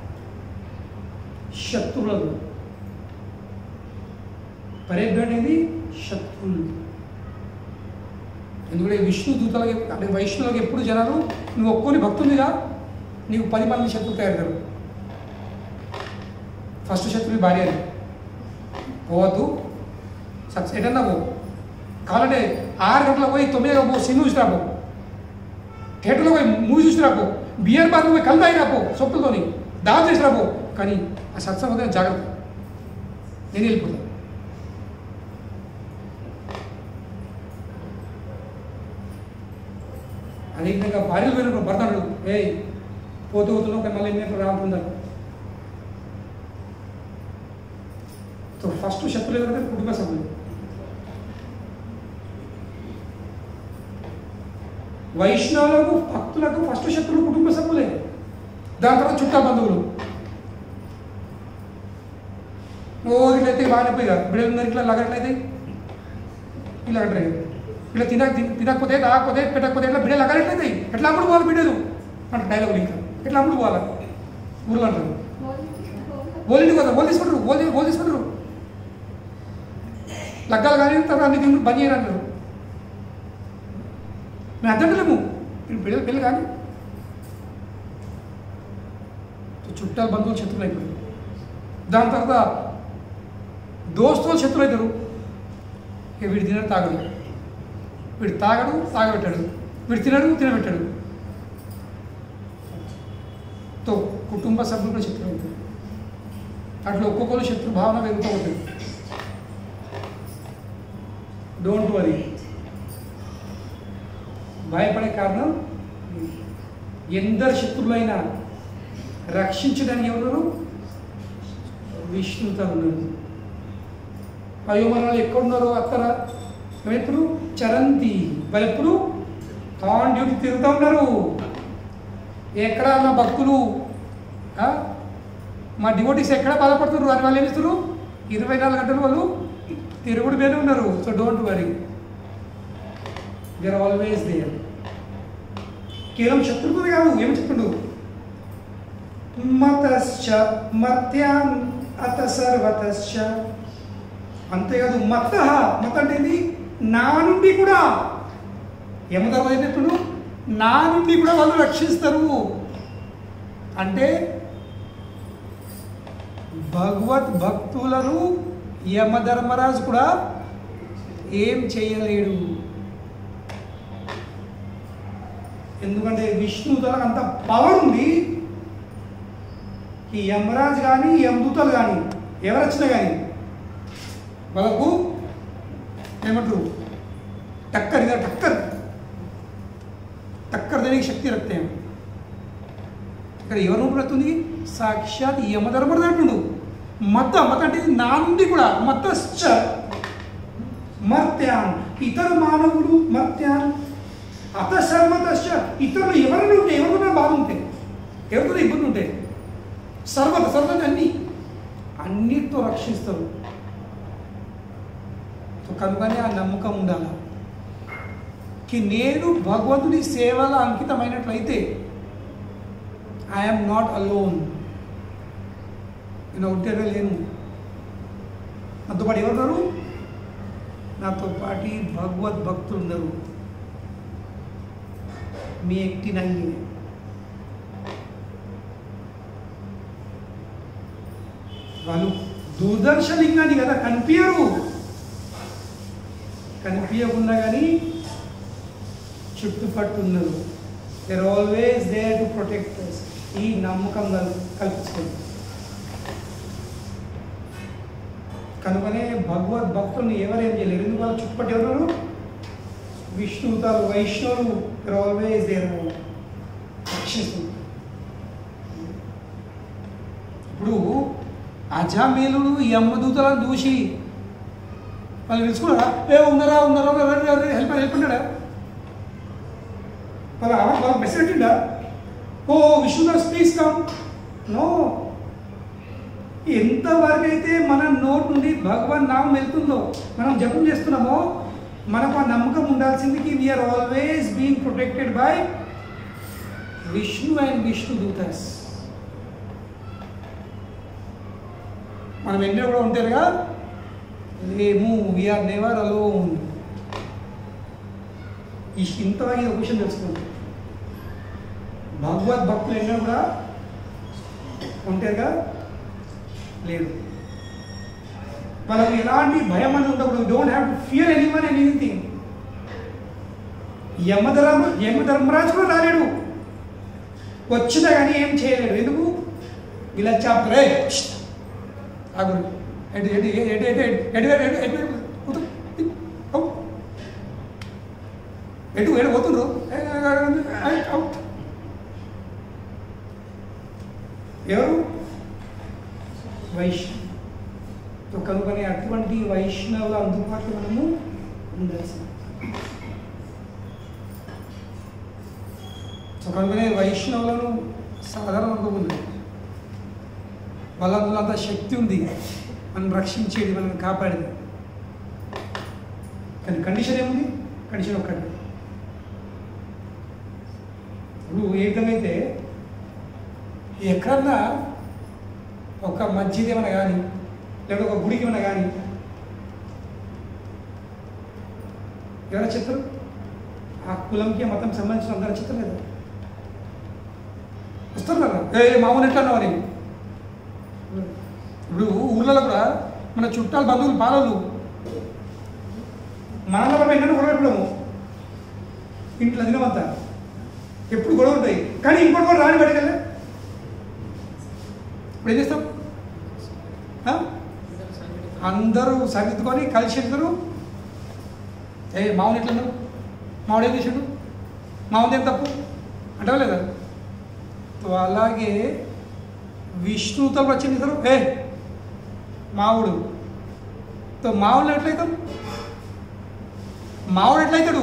శత్రువులను పరేభ్య అనేది శత్రువులు ఎందుకంటే విష్ణు దూతలకి అంటే వైష్ణవులకు ఎప్పుడు జనాలు నువ్వు ఒక్కొని భక్తునిగా నీకు పది మంది శత్రువు తయారు ఫస్ట్ శత్రువు భార్య అది పోవద్దు సక్సెస్ ఎటన్నా పో కావాలంటే ఆరు గంటలకు పోయి తొమ్మిది గంటలకు పో సినిమా చూసి రాపో థియేటర్లో పోయి మూవీ చూసి రాపో బియర్ బార్లో పోయి కళ్ళు తాగి రాపో సొప్పులతోని దావా చేసి రాపో కానీ ఆ సత్సంగం జాగ్రత్త నేను వెళ్ళిపోతాను అదేవిధంగా భార్యలు వేరు భర్త అన్నాడు ఏ పోతూ పోతున్నావు కానీ మళ్ళీ ఎన్ని రాకుంటారు సో ఫస్ట్ శత్రులు ఎవరంటే కుటుంబ సభ్యులు వైష్ణవులకు భక్తులకు ఫస్ట్ శత్రులు కుటుంబ సభ్యులే దాని తర్వాత చుట్టా బంధువులు ఓ ఇట్లయితే బాగానే పోయి కాదు బిడ్డలు ఇట్లా లగట్లయితే ఇలా అంటారు ఇలా తినక తినకపోతే తాగకపోతే పెట్టకపోతే ఇట్లా బిడ్డలు లగట్లయితే ఎట్లా అప్పుడు పోవాలి బిడ్డలు అంటే డైలాగ్ ఇంకా ఎట్లా అప్పుడు పోవాలి ఊరు అంటారు ఓలింటి కదా ఓలు తీసుకుంటారు ఓలి ఓలు తీసుకుంటారు లగ్గాలు కానీ తర్వాత అన్ని తిండి బంద్ చేయరు అంటారు మేము అర్థంటలేము మీరు బిడ్డలు పెళ్ళి కానీ చుట్టాలు బంధువులు శత్రువులు అయిపోయారు దాని తర్వాత దోస్తులు శత్రులు అవుతారు ఇక వీడు తినడు తాగడు వీడు తాగడు తాగబెట్టాడు వీడు తినడు తినబెట్టాడు తో కుటుంబ సభ్యులు కూడా శత్రువు అవుతారు అట్లా ఒక్కొక్కరు శత్రు భావన పెరుగుతూ ఉంటుంది డోంట్ వరీ భయపడే కారణం ఎందరు శత్రువులైనా రక్షించడానికి ఎవరు విష్ణుతో ఉన్నారు అయోమరాలు ఎక్కడున్నారో అత్తర ఎప్పుడు చరంతి వాళ్ళు ఎప్పుడు ఆన్ డ్యూటీ తిరుగుతూ ఉన్నారు ఎక్కడ నా భక్తులు ఆ? మా డివోటీస్ ఎక్కడ బాధపడుతున్నారు అని వాళ్ళు ఏం చేస్తారు ఇరవై నాలుగు గంటలు వాళ్ళు తిరుగుడు మీద ఉన్నారు so don't worry there always there కేవలం శత్రువులు కాదు ఏమి చెప్తుండు మతశ్చ మర్త్యాన్ అత సర్వతశ్చ అంతేకాదు మత మత అంటే ఏంటి నా నుండి కూడా యమధర్మ చెప్పినప్పుడు నా నుండి కూడా వాళ్ళు రక్షిస్తారు అంటే భగవద్ భక్తులను యమధర్మరాజు కూడా ఏం చేయలేడు ఎందుకంటే విష్ణు తలకు అంత పవర్ ఉంది ఈ యమరాజ్ కానీ యమదూతలు కానీ ఎవరు వచ్చినా కానీ వాళ్ళకు ఏమంటారు టక్కర్ ఇదా టక్కర్ టక్కర్ దేనికి శక్తి రక్తే ఇక్కడ ఎవరు ఉపడుతుంది సాక్షాత్ యమధర్మడు అంటుండు మత మత అంటే ఇది నా నుండి కూడా మతశ్చ మర్త్యాన్ ఇతర మానవుడు మర్త్యాన్ అత సర్వతశ్చ ఇతరులు ఎవరిని ఉంటే ఎవరికైనా బాధ ఉంటే ఎవరికైనా ఇబ్బంది ఉంటే సర్వత సర్వత అన్ని అన్నిటితో రక్షిస్తారు సో కనుకనే ఆ నమ్మకం ఉండాలి కి నేను భగవంతుని సేవలో అంకితమైనట్లయితే ఐఎమ్ నాట్ అలోన్ నేను ఒంటరిగా లేను నాతో పాటు ఎవరున్నారు నాతో పాటు భగవద్ భక్తులు ఉన్నారు మీ ఎట్టి నయ్యి వాళ్ళు దూరదర్శలింగాన్ని కదా కనిపించరు కనిపించకుండా కానీ చుట్టుపట్టు ఉన్నారు there always there to protect ఈ నమ్మకం కల్- కల్పించుకోండి కనుకనే భగవద్ భక్తుల్ని ఎవరేం చేయలేరు ఎందుకు వాళ్ళు చుట్టుపట్టి ఎవరు విష్ణుతాలు వైష్ణవులు దేర్ ఆల్వేస్ దేర్ రక్షిస్తుంది ఇప్పుడు అజామేలుడు ఈ అమ్మదూతలను చూసి వాళ్ళు తెలుసుకున్నారా ఏ ఉన్నారా ఉన్నారా హెల్ప్ హెల్ప్ అన్నాడా వాళ్ళ వాళ్ళ మెసేజ్ పెట్టిండా ఓ విష్ణుదాస్ ప్లీజ్ కమ్ నో ఎంతవరకు అయితే మన నోట్ నుండి భగవాన్ నామం వెళ్తుందో మనం జపం చేస్తున్నామో మనకు ఆ నమ్మకం ఉండాల్సింది we're always being protected by Vishnu and Vishnu dutas మనం ఎన్నో కూడా ఉంటారుగా లేము వీఆర్ నెవర్ అలోన్ ఈ ఇంతవరకు ఒక విషయం తెలుసుకోండి భగవద్ భక్తులు ఎన్నో కూడా ఉంటారుగా లేదు వాళ్ళకి ఎలాంటి భయం అని ఉండకూడదు don't have to fear anyone and anything యమధర్మ యమధర్మరాజు కూడా రాలేడు వచ్చినా కానీ ఏం చేయలేడు ఎందుకు ఇలా చాప్తరే ఆగు ఎటు ఎటు ఎటు ఎటు ఎటు ఎటు ఎటు ఎటు కూతు. ఔ. ఎటు ఎటు పోతుండ్రు అవుట్ ఎవరు వైష్ణవ్ కనుకనే అటువంటి వైష్ణవుల అందుబాటులో మనము ఉండాల్సింది సో కనుకనే వైష్ణవులను సాధారణ అనుకోకుండా వాళ్ళ అందులో అంత శక్తి ఉంది మనం రక్షించేది మనం కాపాడేది కానీ కండిషన్ ఏముంది కండిషన్ ఒక్కటి ఇప్పుడు ఏ విధంగా అయితే ఎక్కడన్నా ఒక మస్జిద్ ఏమైనా కానీ లేదా ఒక గుడికి ఏమైనా కానీ ఎవరైనా చెప్తారు ఆ కులంకి ఆ మతం సంబంధించిన అందరూ చెప్తారు కదా వస్తారు కదా ఏ మామూలు ఎట్లా అన్నావు అని ఇప్పుడు ఊర్లలో కూడా మన చుట్టాలు బంధువులు పాలలు మనలో మనం ఎన్నో గొడవ పెట్టడము ఇంట్లో దినమంతా ఎప్పుడు గొడవ ఉంటాయి కానీ ఇంకోటి కూడా రాని బయటకెళ్ళే ఇప్పుడు ఏం చేస్తాం ఆ? అందరూ సరిదిద్దుకొని కలిసి వెళ్తారు ఏ మామూలు ఎట్లన్నారు మామూడు ఏం చేసాడు మామూలు ఏం తప్పు అంటావా లేదా సో అలాగే విష్ణుతో వచ్చింది ఇద్దరు ఏ మావుడు తో మావుడు ఎట్లయితాం మావుడు ఎట్లయితాడు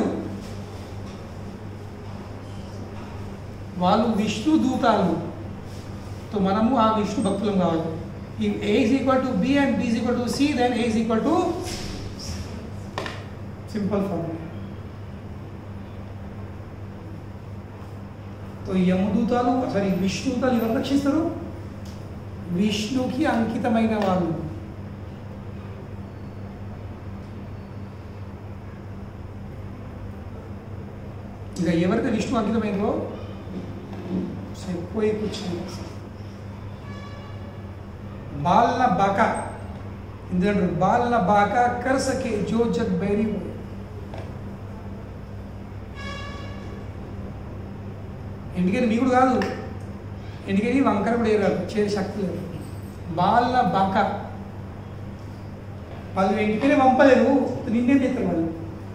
వాళ్ళు విష్ణు దూతాలు తో మనము ఆ విష్ణు భక్తులం కావాలి ఈ A is equal to B and B is equal to C then A is equal to simple formula తో యమదూతాలు సారీ విష్ణుదూతాలు ఎవరు రక్షిస్తారు విష్ణుకి అంకితమైన వాళ్ళు ఇక ఎవరికి విష్ణు అంకితమైందో ఎక్కువ కూర్చుంది బాల్న బాక ఎందుకంటే బాల్న బాక కర్ సకే జో జగ్ బైరీ హోయ్ ఎందుకని మీకు కాదు ఎందుకని వంకర కూడా కాదు చే శక్తి లేదు బాల్న బాక వాళ్ళు ఇంటికనే పంపలేరు నిన్నేం చేస్తారు వాళ్ళు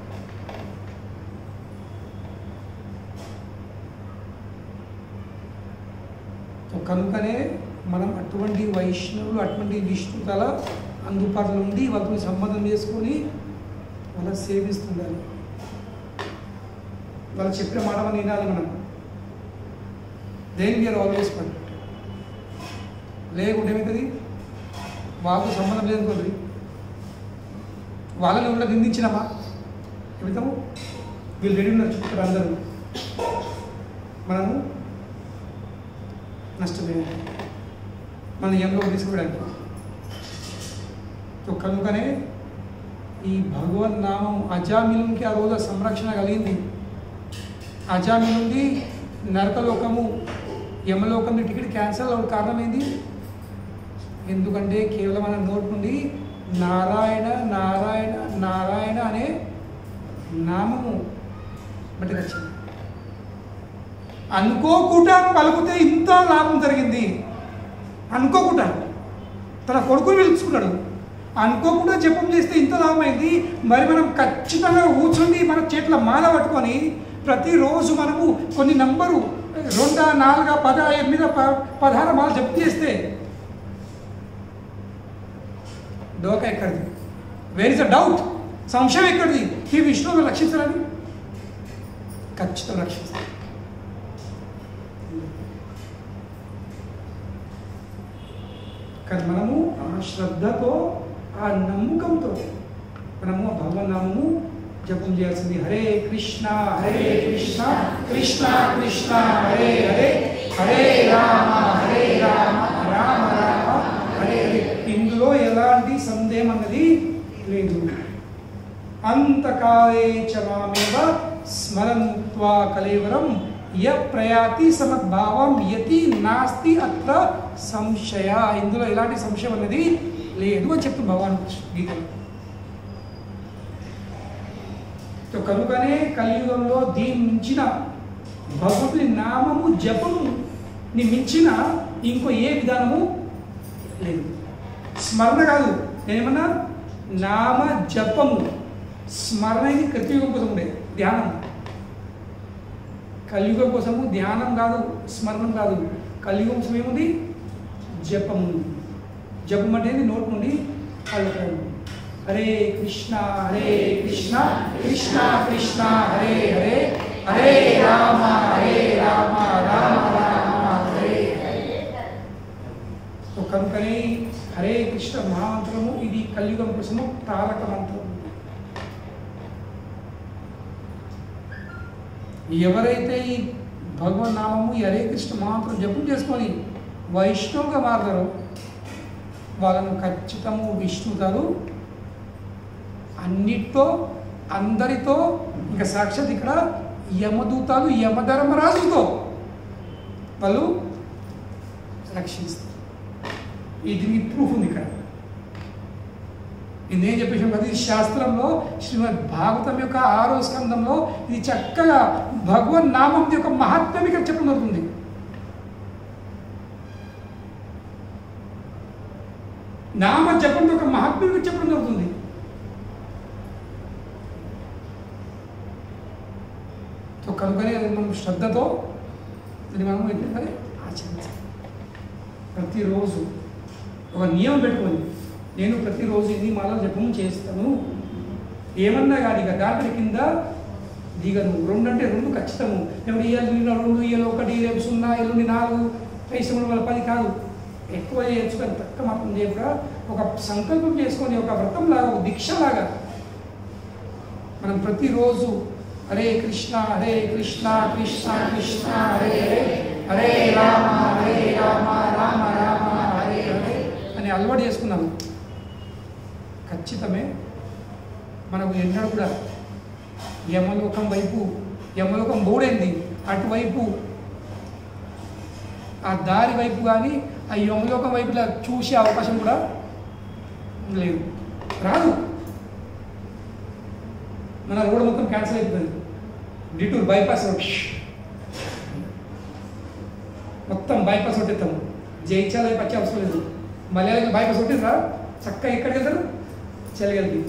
సో కనుకనే మనం అటువంటి వైష్ణవులు అటువంటి విష్ణుతల అందుబాటులో ఉండి వాళ్ళతో సంబంధం చేసుకొని వాళ్ళ సేవిస్తుండాలి వాళ్ళు చెప్పిన మాట మనం వినాలి మనం దేని వీఆర్ ఆల్వేస్ పర్ఫెక్ట్ లేకుంటే ఏమవుతుంది వాళ్ళతో సంబంధం లేదనుకోండి వాళ్ళని కూడా నిందించినామా చెబుతాము వీళ్ళు రెడీ ఉన్నారు చుట్టూ అందరూ మనము నష్టమే మన ఎంలో తీసుకోవడానికి సో కనుకనే ఈ భగవన్ నామం అజామిలంకి ఆ రోజు సంరక్షణ కలిగింది అజామి నుండి నరకలోకము యమలోకం టికెట్ క్యాన్సల్ అవ్వడం కారణం ఏంది ఎందుకంటే కేవలం మన నోటి నుండి నారాయణ నారాయణ నారాయణ అనే నామము బట్టి వచ్చింది అనుకోకుండా పలుకుతే ఇంత లాభం జరిగింది అనుకోకుండా తన కొడుకుని పిలుచుకున్నాడు అనుకోకుండా జపం చేస్తే ఇంత లాభమైంది మరి మనం ఖచ్చితంగా కూర్చుండి మన చేతుల మాల పట్టుకొని ప్రతిరోజు మనము కొన్ని నంబరు రెండా నాలుగా పద ఎనిమిది ప- పదహారు మాల జపం చేస్తే డోకా ఎక్కడిది వేర్ ఇస్ అ డౌట్ సంశయం ఎక్కడిది ఈ విష్ణువుని రక్షించాలని ఖచ్చితంగా రక్షించాలి కానీ మనము ఆ శ్రద్ధతో ఆ నమ్మకంతో మనము ఆ భగవన్నామము జపం చేయాల్సింది హరే కృష్ణ హరే కృష్ణ కృష్ణ కృష్ణ హరే హరే హరే రామ హరే రామ రామ రామ హరే హరే ఇందులో ఎలాంటి సందేహం అన్నది లేదు అంతకాలే చ మామేవ స్మరన్త్వా కలేవరం య ప్రయాతి సమద్భావం యతి నాస్తి అత్ర సంశయ ఇందులో ఎలాంటి సంశయం అనేది లేదు అని చెప్తుంది భగవాన్ గీతలో సో కనుకనే కలియుగంలో దీని మించిన భగవంతుని నామము జపము ని మించిన ఇంకో ఏ విధానము లేదు స్మరణ కాదు నేనేమన్నా నామ జపము స్మరణ ఇది కృతయుగం కోసం ఉండే ధ్యానం కలియుగం కోసము ధ్యానం కాదు స్మరణం కాదు కలియుగం కోసం ఏముంది జపం ఉంది జపం అంటే ఏంది? నోటి నుండి పలకడం హరే కృష్ణ హరే కృష్ణ కృష్ణ కృష్ణ హరే హరే హరే రామ హరే రామ రామ రామ హరే సో కనుకనే హరే కృష్ణ మహామంత్రము ఇది కలియుగం కోసము తారక మంత్రం ఎవరైతే ఈ భగవన్ నామము ఈ హరే కృష్ణ మహామంత్రం జపం చేసుకొని వైష్ణవుగా మారతారో వాళ్ళను ఖచ్చితము విష్ణు గారు అన్నిటితో అందరితో ఇంకా సాక్షాత్ ఇక్కడ యమదూతాలు యమధర్మరాజుతో వాళ్ళు రక్షిస్తారు ఇది దీనికి ప్రూఫ్ ఉంది ఇక్కడ నేనేం చెప్పేసాను కదా ఇది శాస్త్రంలో శ్రీమద్ భాగవతం యొక్క ఆరో స్కందంలో ఇది చక్కగా భగవన్ నామం యొక్క మహాత్మ్యం ఇక్కడ చెప్పడం జరుగుతుంది నామ జపం యొక్క మహాత్మ్యం ఇక్కడ చెప్పడం జరుగుతుంది సో కనుకనే అది మనం శ్రద్ధతో దీన్ని మనం ఏంటంటే ఆచరించాలి ప్రతిరోజు ఒక నియమం పెట్టుకొని నేను ప్రతిరోజు ఎన్ని మాలలు జపం చేస్తాను ఏమన్నా కానీ ఇక దాంట్లో కింద దిగను రెండు అంటే రెండు ఖచ్చితము ఇప్పుడు ఇవాళ నిన్న రెండు ఇవాళ ఒకటి రేపు సున్నా ఎల్లుండి నాలుగు పైసలు వాళ్ళ పది కాదు ఎక్కువ చేయొచ్చు కానీ తక్కువ మాత్రం చేయకుండా ఒక సంకల్పం చేసుకొని ఒక వ్రతం లాగా ఒక దీక్ష లాగా మనం ప్రతిరోజు హరే కృష్ణ హరే కృష్ణ కృష్ణ కృష్ణ హరే హరే హరే రామ హరే రామ రామ రామ హరే హరే అని అలవాటు చేసుకున్నాము ఖచ్చితమే మనకు ఎన్నడూ కూడా యమలోకం వైపు యమలోకం బోడైంది అటువైపు ఆ దారి వైపు కానీ ఆ యమలోకం వైపు ఇలా చూసే అవకాశం కూడా లేదు రాదు మన రోడ్ మొత్తం క్యాన్సిల్ అయిపోతుంది డిటూర్ బైపాస్ రోడ్ మొత్తం బైపాస్ రోడ్ ఎత్తాము జైచాల వైపు వచ్చే అవసరం లేదు మలయాళకి బైపాస్ కొట్టిందా చక్కగా ఎక్కడికి వెళ్తారు చెలగలిగి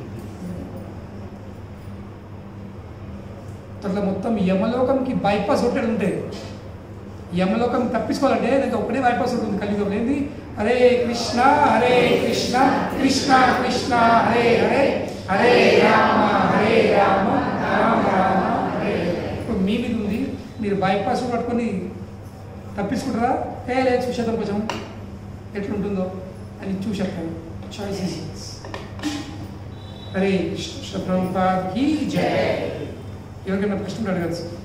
అట్లా మొత్తం యమలోకంకి బైపాస్ కొట్టేది ఉంటే యమలోకం తప్పించుకోవాలంటే నాకు ఒకటే బైపాస్ ఉంటుంది కలియుగంలో ఏంది హరే కృష్ణ హరే కృష్ణ కృష్ణ కృష్ణ హరే హరే హరే రామ హరే రామ రామ రామ హరే హరే. ఇప్పుడు మీ మీద ఉంది మీరు బైపాస్ పట్టుకొని తప్పించుకుంటారా ఏ లేదు చూసేద్దాం కొంచెం ఎట్లుంటుందో అని చూసేస్తాను చాయిసెస్ హరే కృష్ణ ప్రభుపాద్ కీ జయ ఎవరికైనా ప్రశ్నలు అడగచ్చు